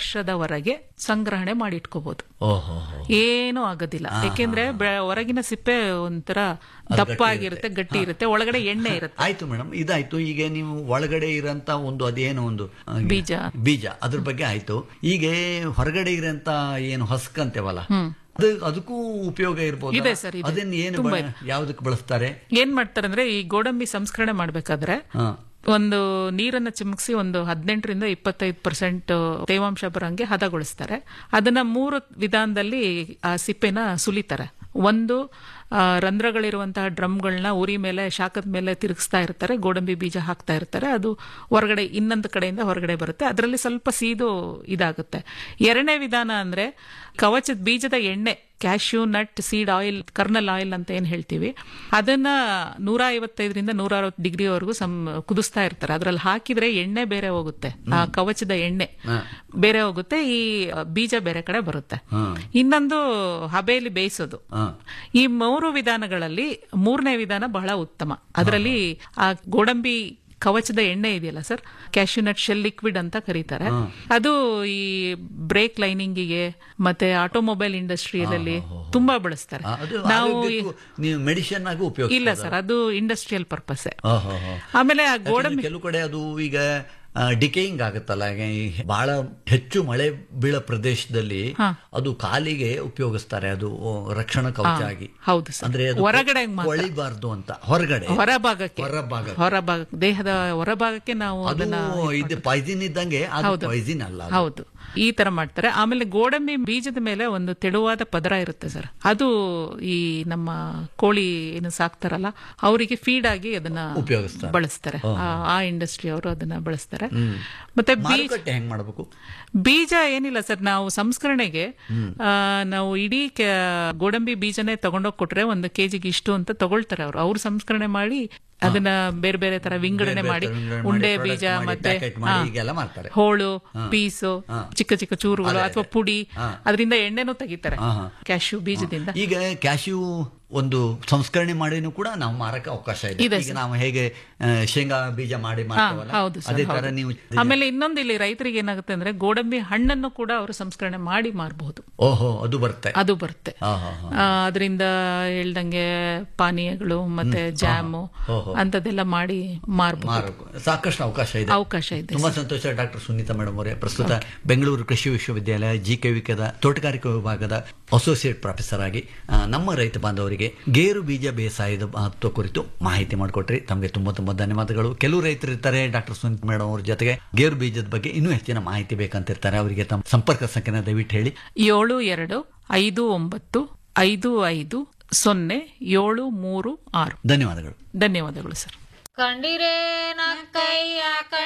ವರ್ಷದವರೆಗೆ ಸಂಗ್ರಹಣೆ ಮಾಡಿಟ್ಕೋಬಹುದು ಓಹೋ ಏನೂ ಆಗೋದಿಲ್ಲ ಯಾಕೆಂದ್ರೆ ಬೆ- ಹೊರಗಿನ ಸಿಪ್ಪೆ ಒಂಥರ ದಪ್ಪ ಆಗಿರುತ್ತೆ ಗಟ್ಟಿ ಇರುತ್ತೆ ಒಳಗಡೆ ಎಣ್ಣೆ ಇರುತ್ತೆ ಆಯ್ತು ಮೇಡಮ್ ಇದಾಯ್ತು ಈಗ ನೀವು ಒಳಗಡೆ ಇರೋಂತ ಒಂದು ಅದೇನೋ ಒಂದು ಆ, ಬೀಜ. ಬೀಜ ಅದ್ರ ಬಗ್ಗೆ ಆಯ್ತು ಈಗ ಹೊರಗಡೆ ಇರೋಂತ ಏನು ಹೊಸ್ಕ್ ಅಂತೇವಲ್ಲ ಅದು ಅದಕ್ಕೂ ಉಪಯೋಗ ಇರ್ಬೋದು ಇದೆ sir, ಇದೆ. ಅದನ್ನ ಏನು ತುಂಬಾ ಬ- ಯಾವ್ದಕ್ಕೆ ಬಳಸ್ತಾರೆ ಏನ್ ಮಾಡ್ತಾರೆ ಅಂದ್ರೆ ಈ ಗೋಡಂಬಿ ಸಂಸ್ಕರಣೆ ಮಾಡ್ಬೇಕಾದ್ರೆ ಹಾ ಒಂದು ನೀರನ್ನ ಚಿಮುಕ್ಸಿ ಒಂದು ಹದಿನೆಂಟರಿಂದ ಇಪ್ಪತ್ತೈದು ಪರ್ಸೆಂಟ್ ತೇವಾಂಶ ಬರಂಗೆ ಹದಗೊಳಿಸ್ತಾರೆ ಅದನ್ನ ಮೂರು ವಿಧಾನದಲ್ಲಿ ಆ ಸಿಪ್ಪೆನ ಸುಲಿತಾರೆ ಒಂದು ಆ, ರಂಧ್ರಗಳಿರುವಂತಹ ಡ್ರಮ್ಗಳನ್ನ ಉರಿ ಮೇಲೆ ಶಾಖದ ಮೇಲೆ ತಿರುಗಿಸ್ತಾ ಇರ್ತಾರೆ ಗೋಡಂಬಿ ಬೀಜ ಹಾಕ್ತಾ ಇರ್ತಾರೆ ಅದು ಹೊರಗಡೆ ಇನ್ನೊಂದು ಕಡೆಯಿಂದ ಹೊರಗಡೆ ಬರುತ್ತೆ ಅದರಲ್ಲಿ ಸ್ವಲ್ಪ ಸೀದು ಇದಾಗುತ್ತೆ ಎರಡನೇ ವಿಧಾನ ಅಂದ್ರೆ ಕವಚದ ಬೀಜದ ಎಣ್ಣೆ cashew nut seed oil kernel oil ಅಂತ ಏನ್ ಹೇಳ್ತೀವಿ ಅದನ್ನ ನೂರ ಐವತ್ತೈದರಿಂದ ನೂರ ಅರವತ್ತು ಡಿಗ್ರಿವರೆಗೂ ಸಂ ಕುದಿಸ್ತಾ ಇರ್ತಾರೆ ಅದ್ರಲ್ಲಿ ಹಾಕಿದ್ರೆ ಎಣ್ಣೆ ಬೇರೆ ಹೋಗುತ್ತೆ ಆ ಕವಚದ ಎಣ್ಣೆ ಬೇರೆ ಹೋಗುತ್ತೆ ಈ ಬೀಜ ಬೇರೆ ಕಡೆ ಬರುತ್ತೆ ಹಾ. ಇನ್ನೊಂದು ಹಬೆಯಲ್ಲಿ ಬೇಯಿಸೋದು ಹಾ. ಈ ಮೂರು ವಿಧಾನಗಳಲ್ಲಿ ಮೂರನೇ ವಿಧಾನ ಬಹಳ ಉತ್ತಮ ಅದರಲ್ಲಿ ಆ ಗೋಡಂಬಿ ಕವಚದ ಎಣ್ಣೆ ಇದೆಯಲ್ಲ ಸರ್ ಕ್ಯಾಶ್ಯೂನಟ್ ಶೆಲ್ ಲಿಕ್ವಿಡ್ ಅಂತ ಕರೀತಾರೆ ಅದು ಈ ಬ್ರೇಕ್ ಲೈನಿಂಗಿಗೆ ಮತ್ತೆ ಆಟೋಮೊಬೈಲ್ ಇಂಡಸ್ಟ್ರಿಯಲ್ಲಿ ತುಂಬಾ ಬಳಸ್ತಾರೆ ಆ, ಅದು ನಾವು ಆರೋಗ್ಯಕ್ಕೂ ನೀವು ಮೆಡಿಸಿನ್ ಆಗಿ ಉಪಯೋಗ ಇಲ್ಲ ಸರ್ ಅದು ಇಂಡಸ್ಟ್ರಿಯಲ್ ಪರ್ಪಸ್ ಓಹೋ ಆಮೇಲೆ ಆ ಗೋಡಂಬಿ ಕೆಲವು ಕಡೆ ಅದು ಈಗ ಡಿಕೇಯಿಂಗ್ ಆಗುತ್ತಲ್ಲ ಈಗ ಈ ಬಹಳ ಹೆಚ್ಚು ಮಳೆ ಬೀಳೋ ಪ್ರದೇಶದಲ್ಲಿ ಅದು ಕಾಲಿಗೆ ಉಪಯೋಗಿಸ್ತಾರೆ ಅದು ಓ, ರಕ್ಷಣಾ ಕವಚ ಆಗಿ ಹೌದು ಸರ್ ಅಂದ್ರೆ ಅದು ಹೊರಗಡೆ ಮಾತ್ರ. ಕೊಳಿಬಾರ್ದು ಅಂತ ಹೊರಗಡೆ ಹೊರಭಾಗಕ್ಕೆ ಹೊರಭಾಗ ಹೊರಭಾಗ ದೇಹದ ಹೊರಭಾಗಕ್ಕೆ ನಾವು ಅದು ಅದನ್ನ ಇದು ಪಾಯ್ಸಿನ್ ಇದ್ದಂಗೆ ಅದು ಪಾಯ್ಸಿನ್ ಅಲ್ಲ ಅದು. ಹೌದು ಈ ತರ ಮಾಡ್ತಾರೆ ಆಮೇಲೆ ಗೋಡಂಬಿ ಬೀಜದ ಮೇಲೆ ಒಂದು ತೆಳುವಾದ ಪದರ ಇರುತ್ತೆ ಸರ್ ಅದು ಈ ನಮ್ಮ ಕೋಳಿ ಏನು ಸಾಕ್ತಾರಲ್ಲ ಅವರಿಗೆ ಫೀಡ್ ಆಗಿ ಅದನ್ನ ಉಪಯೋಗಿಸ್ತಾರೆ. ಬಳಸ್ತಾರೆ ಆ- ಆ ಇಂಡಸ್ಟ್ರಿ ಅವರು ಅದನ್ನ ಬಳಸ್ತಾರೆ ಮತ್ತೆ ಬೀಜ ಮಾರುಕಟ್ಟೆ ಹೆಂಗ್ ಮಾಡ್ಬೇಕು ಬೀಜ ಏನಿಲ್ಲ ಸರ್ ನಾವು ಸಂಸ್ಕರಣೆಗೆ ಆ, ನಾವು ಇಡೀ ಕೆ- ಗೋಡಂಬಿ ಬೀಜನೇ ತಗೊಂಡೋಗಿ ಕೊಟ್ರೆ ಒಂದು ಕೆಜಿಗೆ ಇಷ್ಟು ಅಂತ ತಗೊಳ್ತಾರೆ ಅವರು ಅವ್ರು ಸಂಸ್ಕರಣೆ ಮಾಡಿ ಅದನ್ನ ಬೇರೆ ಬೇರೆ ತರ ವಿಂಗಡಣೆ ಬೇರೆ ಮಾಡಿ ತರ ವಿಂಗಡಣೆ ಮಾಡಿ, ಉಂಡೆ product ಬೀಜ ಮಾಡಿ, ಮತ್ತೆ packet ಮಾಡಿ, ಹಾ, ಹೀಗೆಲ್ಲ ಮಾಡ್ತಾರೆ. ಹೋಳು ಪೀಸು ಚಿಕ್ಕ ಚಿಕ್ಕ ಚೂರುಗಳು ಅಥವಾ ಪುಡಿ ಹಾ. ಅದರಿಂದ ಎಣ್ಣೆನೂ ತೆಗಿತಾರೆ ಹಾ, ಹಾ. ಕ್ಯಾಶ್ಯೂ ಬೀಜದಿಂದ ಈಗ ಕ್ಯಾಶ್ಯೂ ಒಂದು ಸಂಸ್ಕರಣೆ ಮಾಡಿನೂ ಕೂಡ ನಾವು ಮಾರಕ್ಕೆ ಅವಕಾಶ ಇದೆ ಇದೆ ಈಗ ನಾವು ಹೇಗೆ ಆ, ಶೇಂಗಾ ಬೀಜ ಮಾಡಿ ಮಾಡ್ತೇವಲ್ಲ ಹೌದು ಸರ್ ಅದೇ ತರ ಹೌದು. ನೀವು ಆಮೇಲೆ ಇನ್ನೊಂದು ಇಲ್ಲಿ ರೈತರಿಗೆ ಏನಾಗುತ್ತೆ ಅಂದ್ರೆ ಗೋಡಂಬಿ ಹಣ್ಣನ್ನು ಕೂಡ ಅವರು ಸಂಸ್ಕರಣೆ ಮಾಡಿ ಮಾರಬಹುದು ಓಹೋ ಅದು ಬರುತ್ತೆ ಅದು ಬರುತ್ತೆ ಹಾ, ಹಾ, ಹಾ. ಅದರಿಂದ ಹೇಳ್ದಂಗೆ ಪಾನೀಯಗಳು ಮತ್ತೆ ಜಾಮು ಓಹೋ. ಅಂತದೆಲ್ಲ ಮಾಡಿ ಮಾರಬಹುದು ಮಾರಕು ಸಾಕಷ್ಟು ಅವಕಾಶ ಇದೆ ಅವಕಾಶ ಇದೆ ತುಂಬಾ ಸಂತೋಷ ಡಾಕ್ಟರ್ ಸುನೀತಾ ಮೇಡಮ್ ಅವರೇ ಪ್ರಸ್ತುತ ಬೆಂಗಳೂರು ಕೃಷಿ ವಿಶ್ವವಿದ್ಯಾಲಯ ಜಿ ಕೆ ವಿಕದ ತೋಟಗಾರಿಕಾ ವಿಭಾಗದ ಅಸೋಸಿಯೇಟ್ ಪ್ರೊಫೆಸರ್ ಆಗಿ ಆ, ನಮ್ಮ ರೈತ ಬಾಂಧವರಿಗೆ ಗೇರು ಬೀಜ ಬೇಸಾಯದ ಮಹತ್ವ ಕುರಿತು ಮಾಹಿತಿ ಮಾಡಿಕೊಟ್ರಿ ತಮಗೆ ತುಂಬಾ ತುಂಬಾ ಧನ್ಯವಾದಗಳು ಕೆಲವು ರೈತರು ಇರ್ತಾರೆ ಡಾಕ್ಟರ್ ಸುನೀತ್ ಮೇಡಮ್ ಅವ್ರ ಜೊತೆಗೆ ಗೇರು ಬೀಜದ ಬಗ್ಗೆ ಇನ್ನೂ ಹೆಚ್ಚಿನ ಮಾಹಿತಿ ಬೇಕಂತಿರ್ತಾರೆ ಅವರಿಗೆ ತಮ್ಮ ಸಂಪರ್ಕ ಸಂಖ್ಯೆನ ದಯವಿಟ್ಟು ಹೇಳಿ ಏಳು ಎರಡು ಐದು ಒಂಬತ್ತು ಐದು ಐದು ಸೊನ್ನೆ ಏಳು ಮೂರು ಆರು ಧನ್ಯವಾದಗಳು ಧನ್ಯವಾದಗಳು ಸರ್ ಕಂಡಿರೆ ನಕ್ಕಯ್ಯ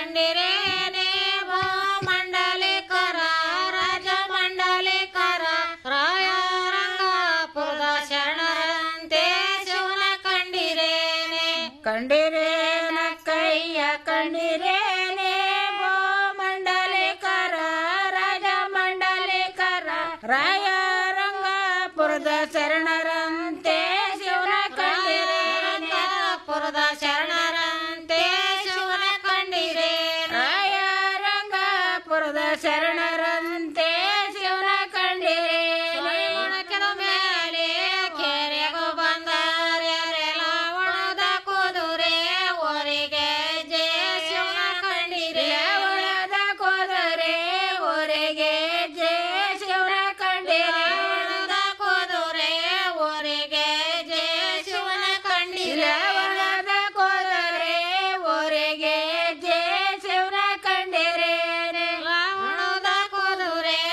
ಕಂಡಿರೇನೆ ಭೋ ಮಂಡಲಿಕರ ರಾಜ ಮಂಡಲಿಕರ ರಾಯ ರಂಗಾಪುರದ ಶರಣರಂತೆ ಶಿವನ ಕಂಡಿರೇನೆ ಕಂಡಿರೆ ನಕ್ಕಯ್ಯ ಕಂಡಿರೇನೆ ಭೋ ಮಂಡಲಿಕರ ರಾಜ ಮಂಡಲಿಕರ ರಾಯ ರಂಗಾಪುರದ ಶರಣರಂತೆ ಶಿವನ ಕಂಡಿರೆ ರಂಗಾಪುರದ ಶರಣರಂತೆ ಶಿವನ ಕಂಡಿರೆ ರಾಯ ರಂಗಾಪುರದ ಶರಣರಂತೆ ಶಿವನ ಕಂಡಿರೆ ಒಣಕದ ಮೇಲೆ ಕೆರೆಗೂ ಬಂದರೆ ಒಣದ ಕುದುರೆ ಊರಿಗೆ ಜಯ ಶಿವನ ಕಂಡಿರೆ ಒಣದ ಕುದುರೆ ಊರಿಗೆ ಜಯ ಶಿವನ ಕಂಡಿರೆ ಒಣದ ಕುದುರೆ ಊರಿಗೆ ಜಯ ಶಿವನ ಕಂಡಿರೆ ಒಣದ ಕುದುರೆ ಊರಿಗೆ ಜಯ ಶಿವನ ಕಂಡಿರೆ ಒಣದ ಕುದುರೆ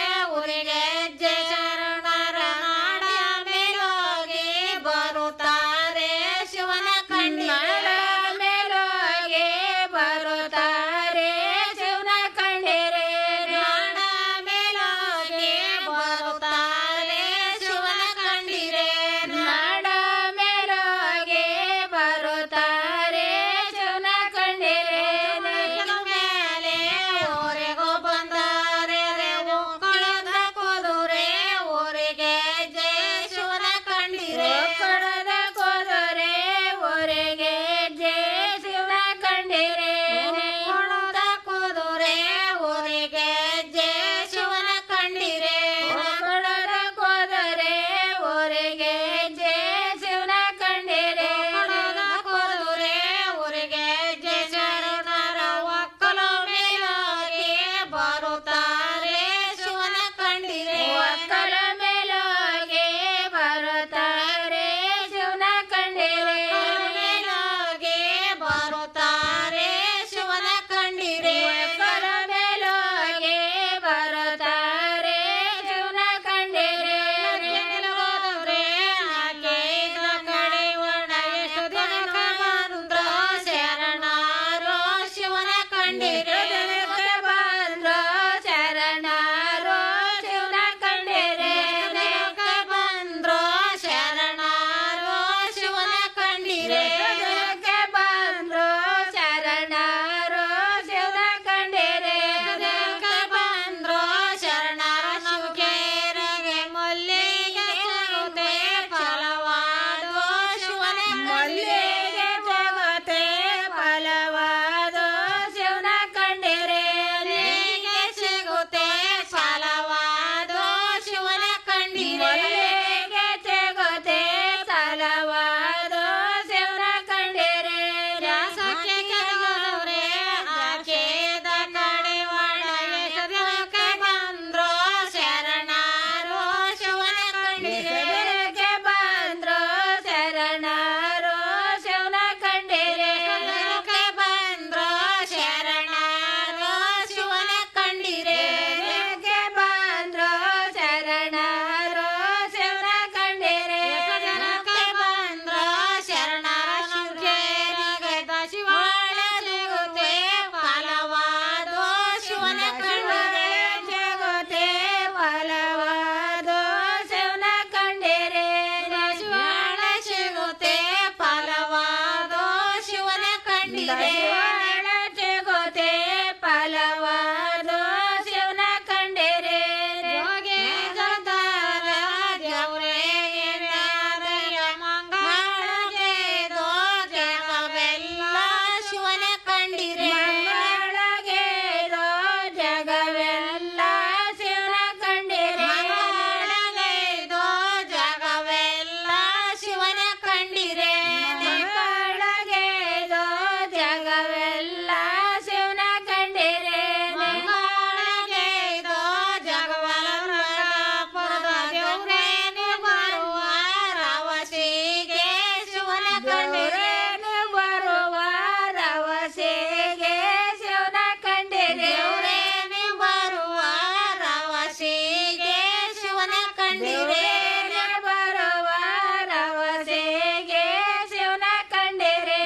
ಕಂಡಿರೆ ಗೊತ್ತೇ ಫಲವಾದೋ ಶಿವನ ಕಂಡಿರೆ ಜೋಗೆ ಜಗದಾರ ಜವರೆಗೆ ನ್ಯಾದಯ ಮಂಗಳಗೆ ದೋ ಜಗವೆಲ್ಲ ಶಿವನ ಕಂಡಿರೆ ಮಂಗಳಗೆ ದೋ ಜಗವೆಲ್ಲ ಶಿವನ ಕಂಡಿರೆ ಮಂಗಳಗೆ ದೋ ಜಗವೆಲ್ಲ ಶಿವನ ಕಂಡಿರೆ ಮಂಗಳಗೆ ದೋ ಜಗವೆಲ್ಲ ಶಿವನ ಕಂಡಿರೆ ಮಂಗಳಗೆ ದೋ ಜಗವೆಲ್ಲ ಪುರದ ದೇವ್ರೇನೆ ಬರುವ ರವಸಿಗೆ ಶಿವನ ಕಂಡಿರೆ ಬರುವ ರವಸಿಗೆ ಶಿವನ ಕಂಡಿರೆ ದೇವ್ರೇನೆ ಬರುವ ರವಸಿಗೆ ಶಿವನ ಕಂಡಿರೆ ಬರುವ ರವಸಿಗೆ ಶಿವನ ಕಂಡಿರೆ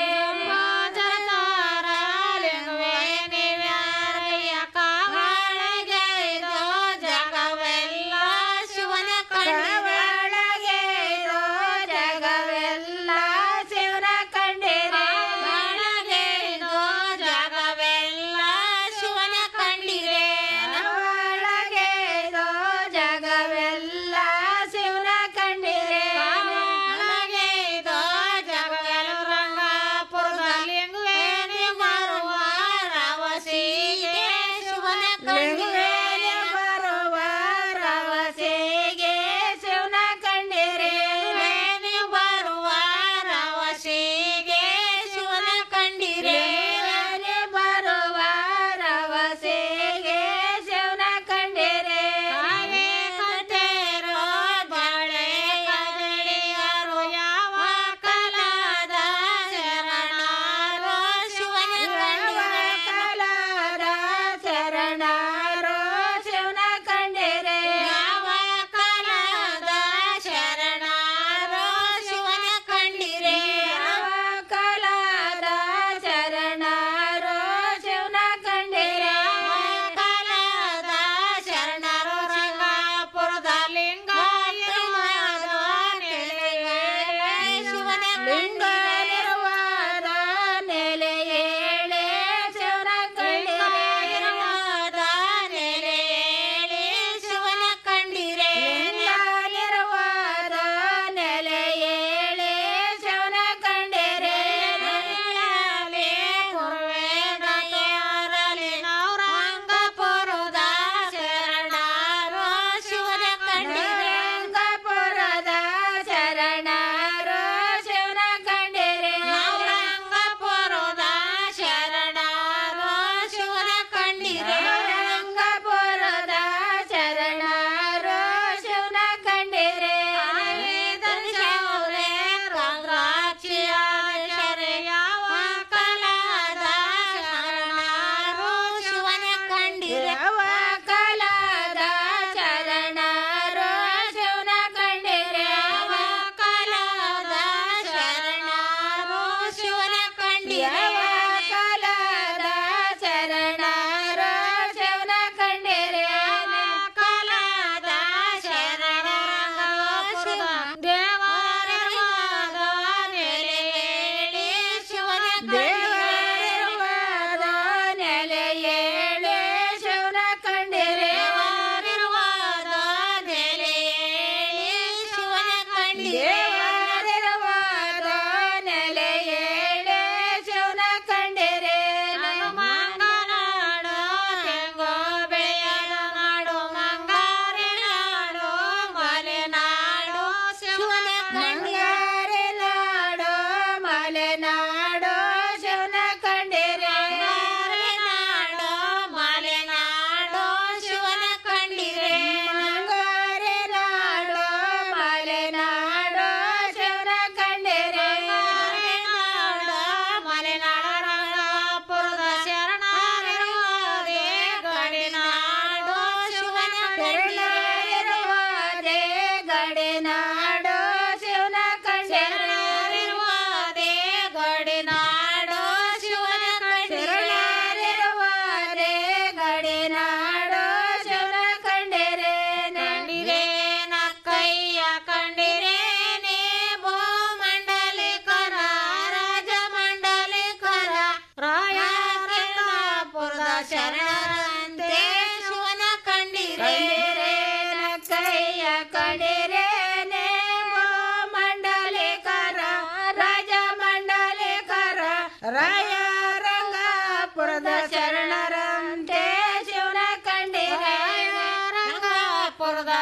ಜಗವೆಲ್ಲ ಶಿವನ ಕಂಡೊಳಗೆ ಜಗವೆಲ್ಲ ಶಿವನ ಕಂಡಿರೆ ಒಳಗೆ ಜಗವೆಲ್ಲ ಶಿವನ ಕಂಡಿರೆ ಒಳಗೆ ಜಗವೆಲ್ಲ ಶಿವನ ಕಂಡಿರೆ ಒಳಗೆ ಜಗವೆಲ್ಲ ರಂಗಾಪುರದಲ್ಲಿಂಗುವೇನೆ ಬರುವ ರವಸಿಗೆ ಶಿವನ ಕಂಡಿರೆ ಬರುವ ರವಸಿಗೆ ಶಿವನ ಕಂಡಿರೆ ಬರುವ ರವಸಿಗೆ ಶಿವನ ಕಂಡಿರೆ ಬರುವ ರವಸಿಗೆ ಶಿವನ ಕಂಡಿರೆ ಕಾವೇ ಕಟ್ಟೆರೋ ಬಾಳೆ ಕದಳಿಯರು ಯಾವ ಕಲಾದ ಶರಣಾರೋ ಶಿವನ ಕಲಾದ ಶರಣಾರೋ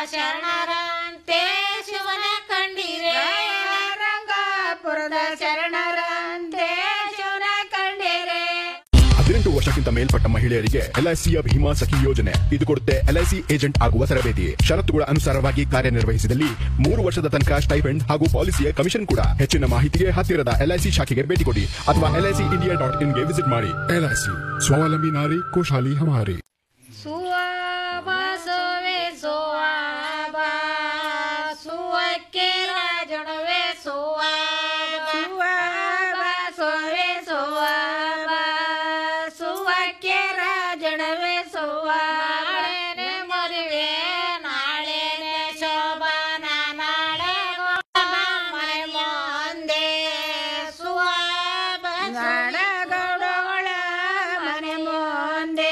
ಶರಣರಂತೆ ಶಿವನ ಕಂಡಿರೆ ರಂಗಾಪುರದ ಶರಣರಂತೆ ಶಿವನ ಕಂಡಿರೆ ಹದಿನೆಂಟು ವರ್ಷಕ್ಕಿಂತ ಮೇಲ್ಪಟ್ಟ ಮಹಿಳೆಯರಿಗೆ ಎಲ್ಐಸಿಯ ಭೀಮಾ ಸಖಿ ಯೋಜನೆ ಇದು ಕೊಡುತ್ತೆ ಎಲ್ಐಸಿ ಏಜೆಂಟ್ ಆಗುವ ತರಬೇತಿ ಷರತ್ತುಗಳ ಅನುಸಾರವಾಗಿ ಕಾರ್ಯನಿರ್ವಹಿಸಿದಲ್ಲಿ ಮೂರು ವರ್ಷದ ತನಕ ಸ್ಟೈಫೆಂಡ್ ಹಾಗೂ ಪಾಲಿಸಿಯ ಕಮಿಷನ್ ಕೂಡ ಹೆಚ್ಚಿನ ಮಾಹಿತಿಗೆ ಹತ್ತಿರದ ಎಲ್ಐಸಿ ಶಾಖೆಗೆ ಭೇಟಿ ಕೊಡಿ ಅಥವಾ ಎಲ್ಐಸಿ ಇಂಡಿಯಾ ಡಾಟ್ ಇನ್ಗೆ ವಿಸಿಟ್ ಮಾಡಿ ಎಲ್ಐಸಿ ಸ್ವಾವಲಂಬಿ ನಾರಿ ಖುಷಹಾಲಿ ಹಮಾರಿ ಸುವಾಬ ಸೋವೆ ಸುವಾಬ ಸುವಕ್ಕೆ ರಾಜಣವೆ ಸುವಾಬ ಸುವಾಬ ಸೋವೆ ಸುವಾಬ ಸುವಕ್ಕೆ ರಾಜಣವೆ ಸುವಾಬ ಮದುವೆ ನಾಳೆನೆ ಶೋಭಾನ ನಾಳೆ ಮನೆ ಮುಂದೆ ಸುವಾಬ ಗೌಡಗಳ ಮನೆ ಮುಂದೆ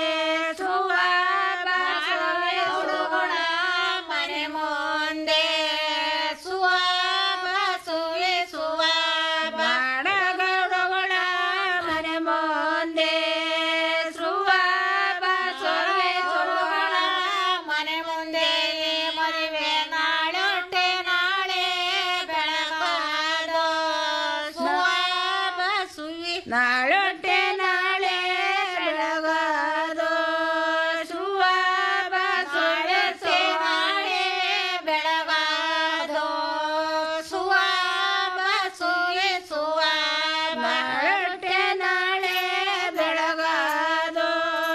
ಸುವಾಬ ಗೌಡಗಳ ಮನೆ ಮುಂದೆ ಸುವಾಬ ಸುವೆ ಸುವಾಬ ಗೌಡಗಳ ಮನೆ ಮುಂದೆ ಸುವಾಬ ಸುವೆ ಸುಗಳ ಮನೆ ಮುಂದೆ ಮದುವೆ ನಾಳೊಟ್ಟೆ ನಾಳೆ ಬೆಳಗಾದೋ ಸುವಾಬ ಸುವಿ ನಾಳೊಟ್ಟೆ ನಾಳೆ ಬೆಳಗಾದೋ ಸುವಾಬ ಸುವೆ ನಾಳೆ ಬೆಳಗಾದೋ ಸುವಾಬ ಸುವೆ ಸುವಾಬ ನಾಳೊಟ್ಟೆ ನಾಳೆ ಬೆಳಗಾದೋ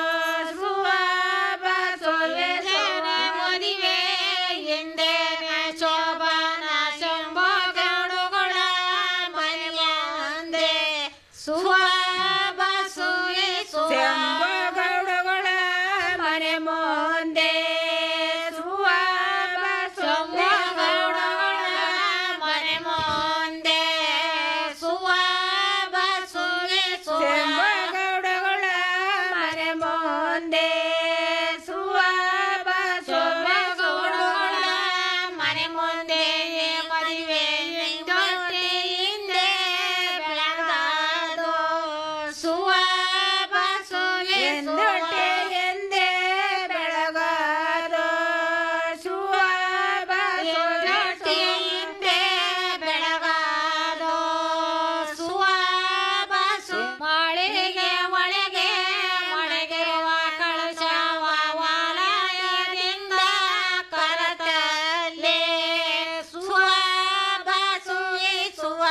ಸುವಾಬ ಸುವೆ ಮದುವೆ ಹಿಂದೆ ಶೋಭಾನ ಶಂಭೋ ಗೌಡುಗಳ ಮನೆ ಮುಂದೆ ಸುವಾಬ ಸುವೆ ಶಂಭೋ ಗೌಡುಗಳ ಮನೆ ಮುಂದೆ ಸುವಾಬ ಶಂಭೋ ಗೌಡುಗಳ ಮನೆ ಮುಂದೆ ಸುವಾಬ ಸುವೆ ಶಂಭೋ ಗೌಡುಗಳ ಮನೆ ಮುಂದೆ ಸುವಾಬ ಶೋಭೆ ಗೌಡುಗಳ ಮನೆ ಮುಂದೆ ಮದುವೆ ದೊಡ್ಡಿ ಹಿಂದೆ ಬೆಳಗಾದೋ ಸುವಾಬ ಸುವೆ ದೊಡ್ಡೆ ಎಂದೇ ಬೆಳಗಾದೋ ಸುವಾಬ ದೊಡ್ಡಿ ಹಿಂದೆ ಬೆಳಗಾದೋ ಸುವಾಬ ಸು ಮಾಳಿಗೆ ಒಳಗೆ ಒಳಗಿರುವ ಕಳಶವ ವಾಲಯದಿಂದ ಕರತಲ್ಲೇ ಸುವಾಬ ಸುಯಿಸುವ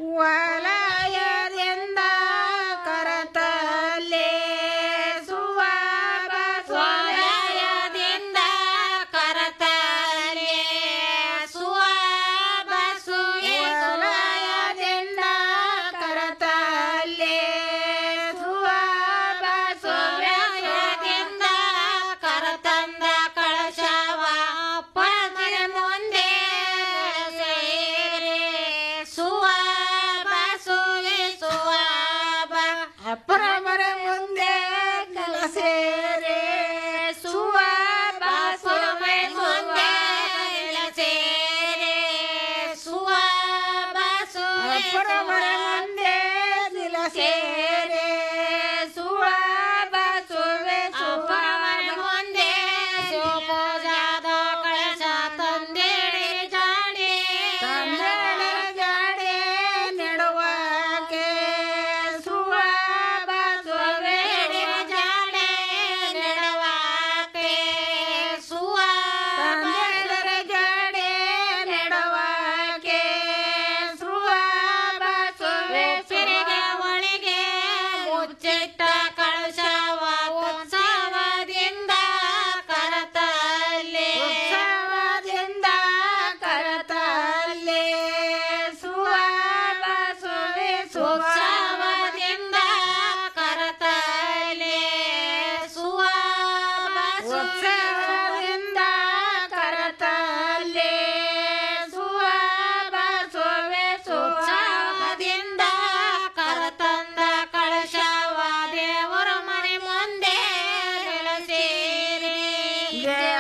ವಲಯದಿಂದ ಕರತಲ್ಲೇ ಸುವಾಬ ವಲಯದಿಂದ ಕರತಲ್ಲೇ ಸುವಾಬ ಸುಯಿಸುವಲಯದಿಂದ ಕರತಲ್ಲೇ ಸುವಾಬ ಸುವಲಯದಿಂದ ಕರತಂದ ಕಳಶವ ಪರಮನ ಮುಂದೆ ಸೇರೆ ಸುವಾಬ ಸುವೆ ಸುವಾಬ ಪರಮರ ಮುಂದೆ ಸೇರೆ ಸುವಾಬ ಸುವೆ ಮುಂದೆ ಸೇರೆ ಸುವಾಬ ಸುವೆ ಪರಮರ ಮುಂದೆ ಸೇರೆ ಸುವಾಬ ಸುವೆ ಸುಪರಮರ ಮುಂದೆ ಸುಪೋಜಾದ ಕಳಶ ತಂದೇಳಿ ಜಾಡಿ ತಂದೇಳಿ ಜಾಡಿ ನೆಡುವಾಕೆ ಸುವಾಬ ಸುವೆ ಜಾಡೆ ನೆಡುವಾಕೆ ಸುವಾಬ ಜಾಡೆ ನೆಡುವಾಕೆ ಸುವಾಬ ಸುವೆ ಸಿರಿಗೆ ಒಳಗೆ ಮುಚ್ಚಿಟ್ಟ ಕಳಶವ ಉತ್ಸವದಿಂದ ಕರತಲ್ಲೇ ಉತ್ಸವದಿಂದ ಕರತಲ್ಲೇ ಸುವಾಬ ಸುವೆ ಉತ್ಸವದಿಂದ ಕರತಲ್ಲೇ ಸುವಾಬ ಉತ್ಸವದಿಂದ ಕರತಲ್ಲೇ ಸುವಾಬ ಸುವೆ ಉತ್ಸವದಿಂದ ಕರತಂದ ಕಳಶವ ದೇವರ ಮನೆ ಮುಂದೆ ನೆಲೆಸಿರಿ.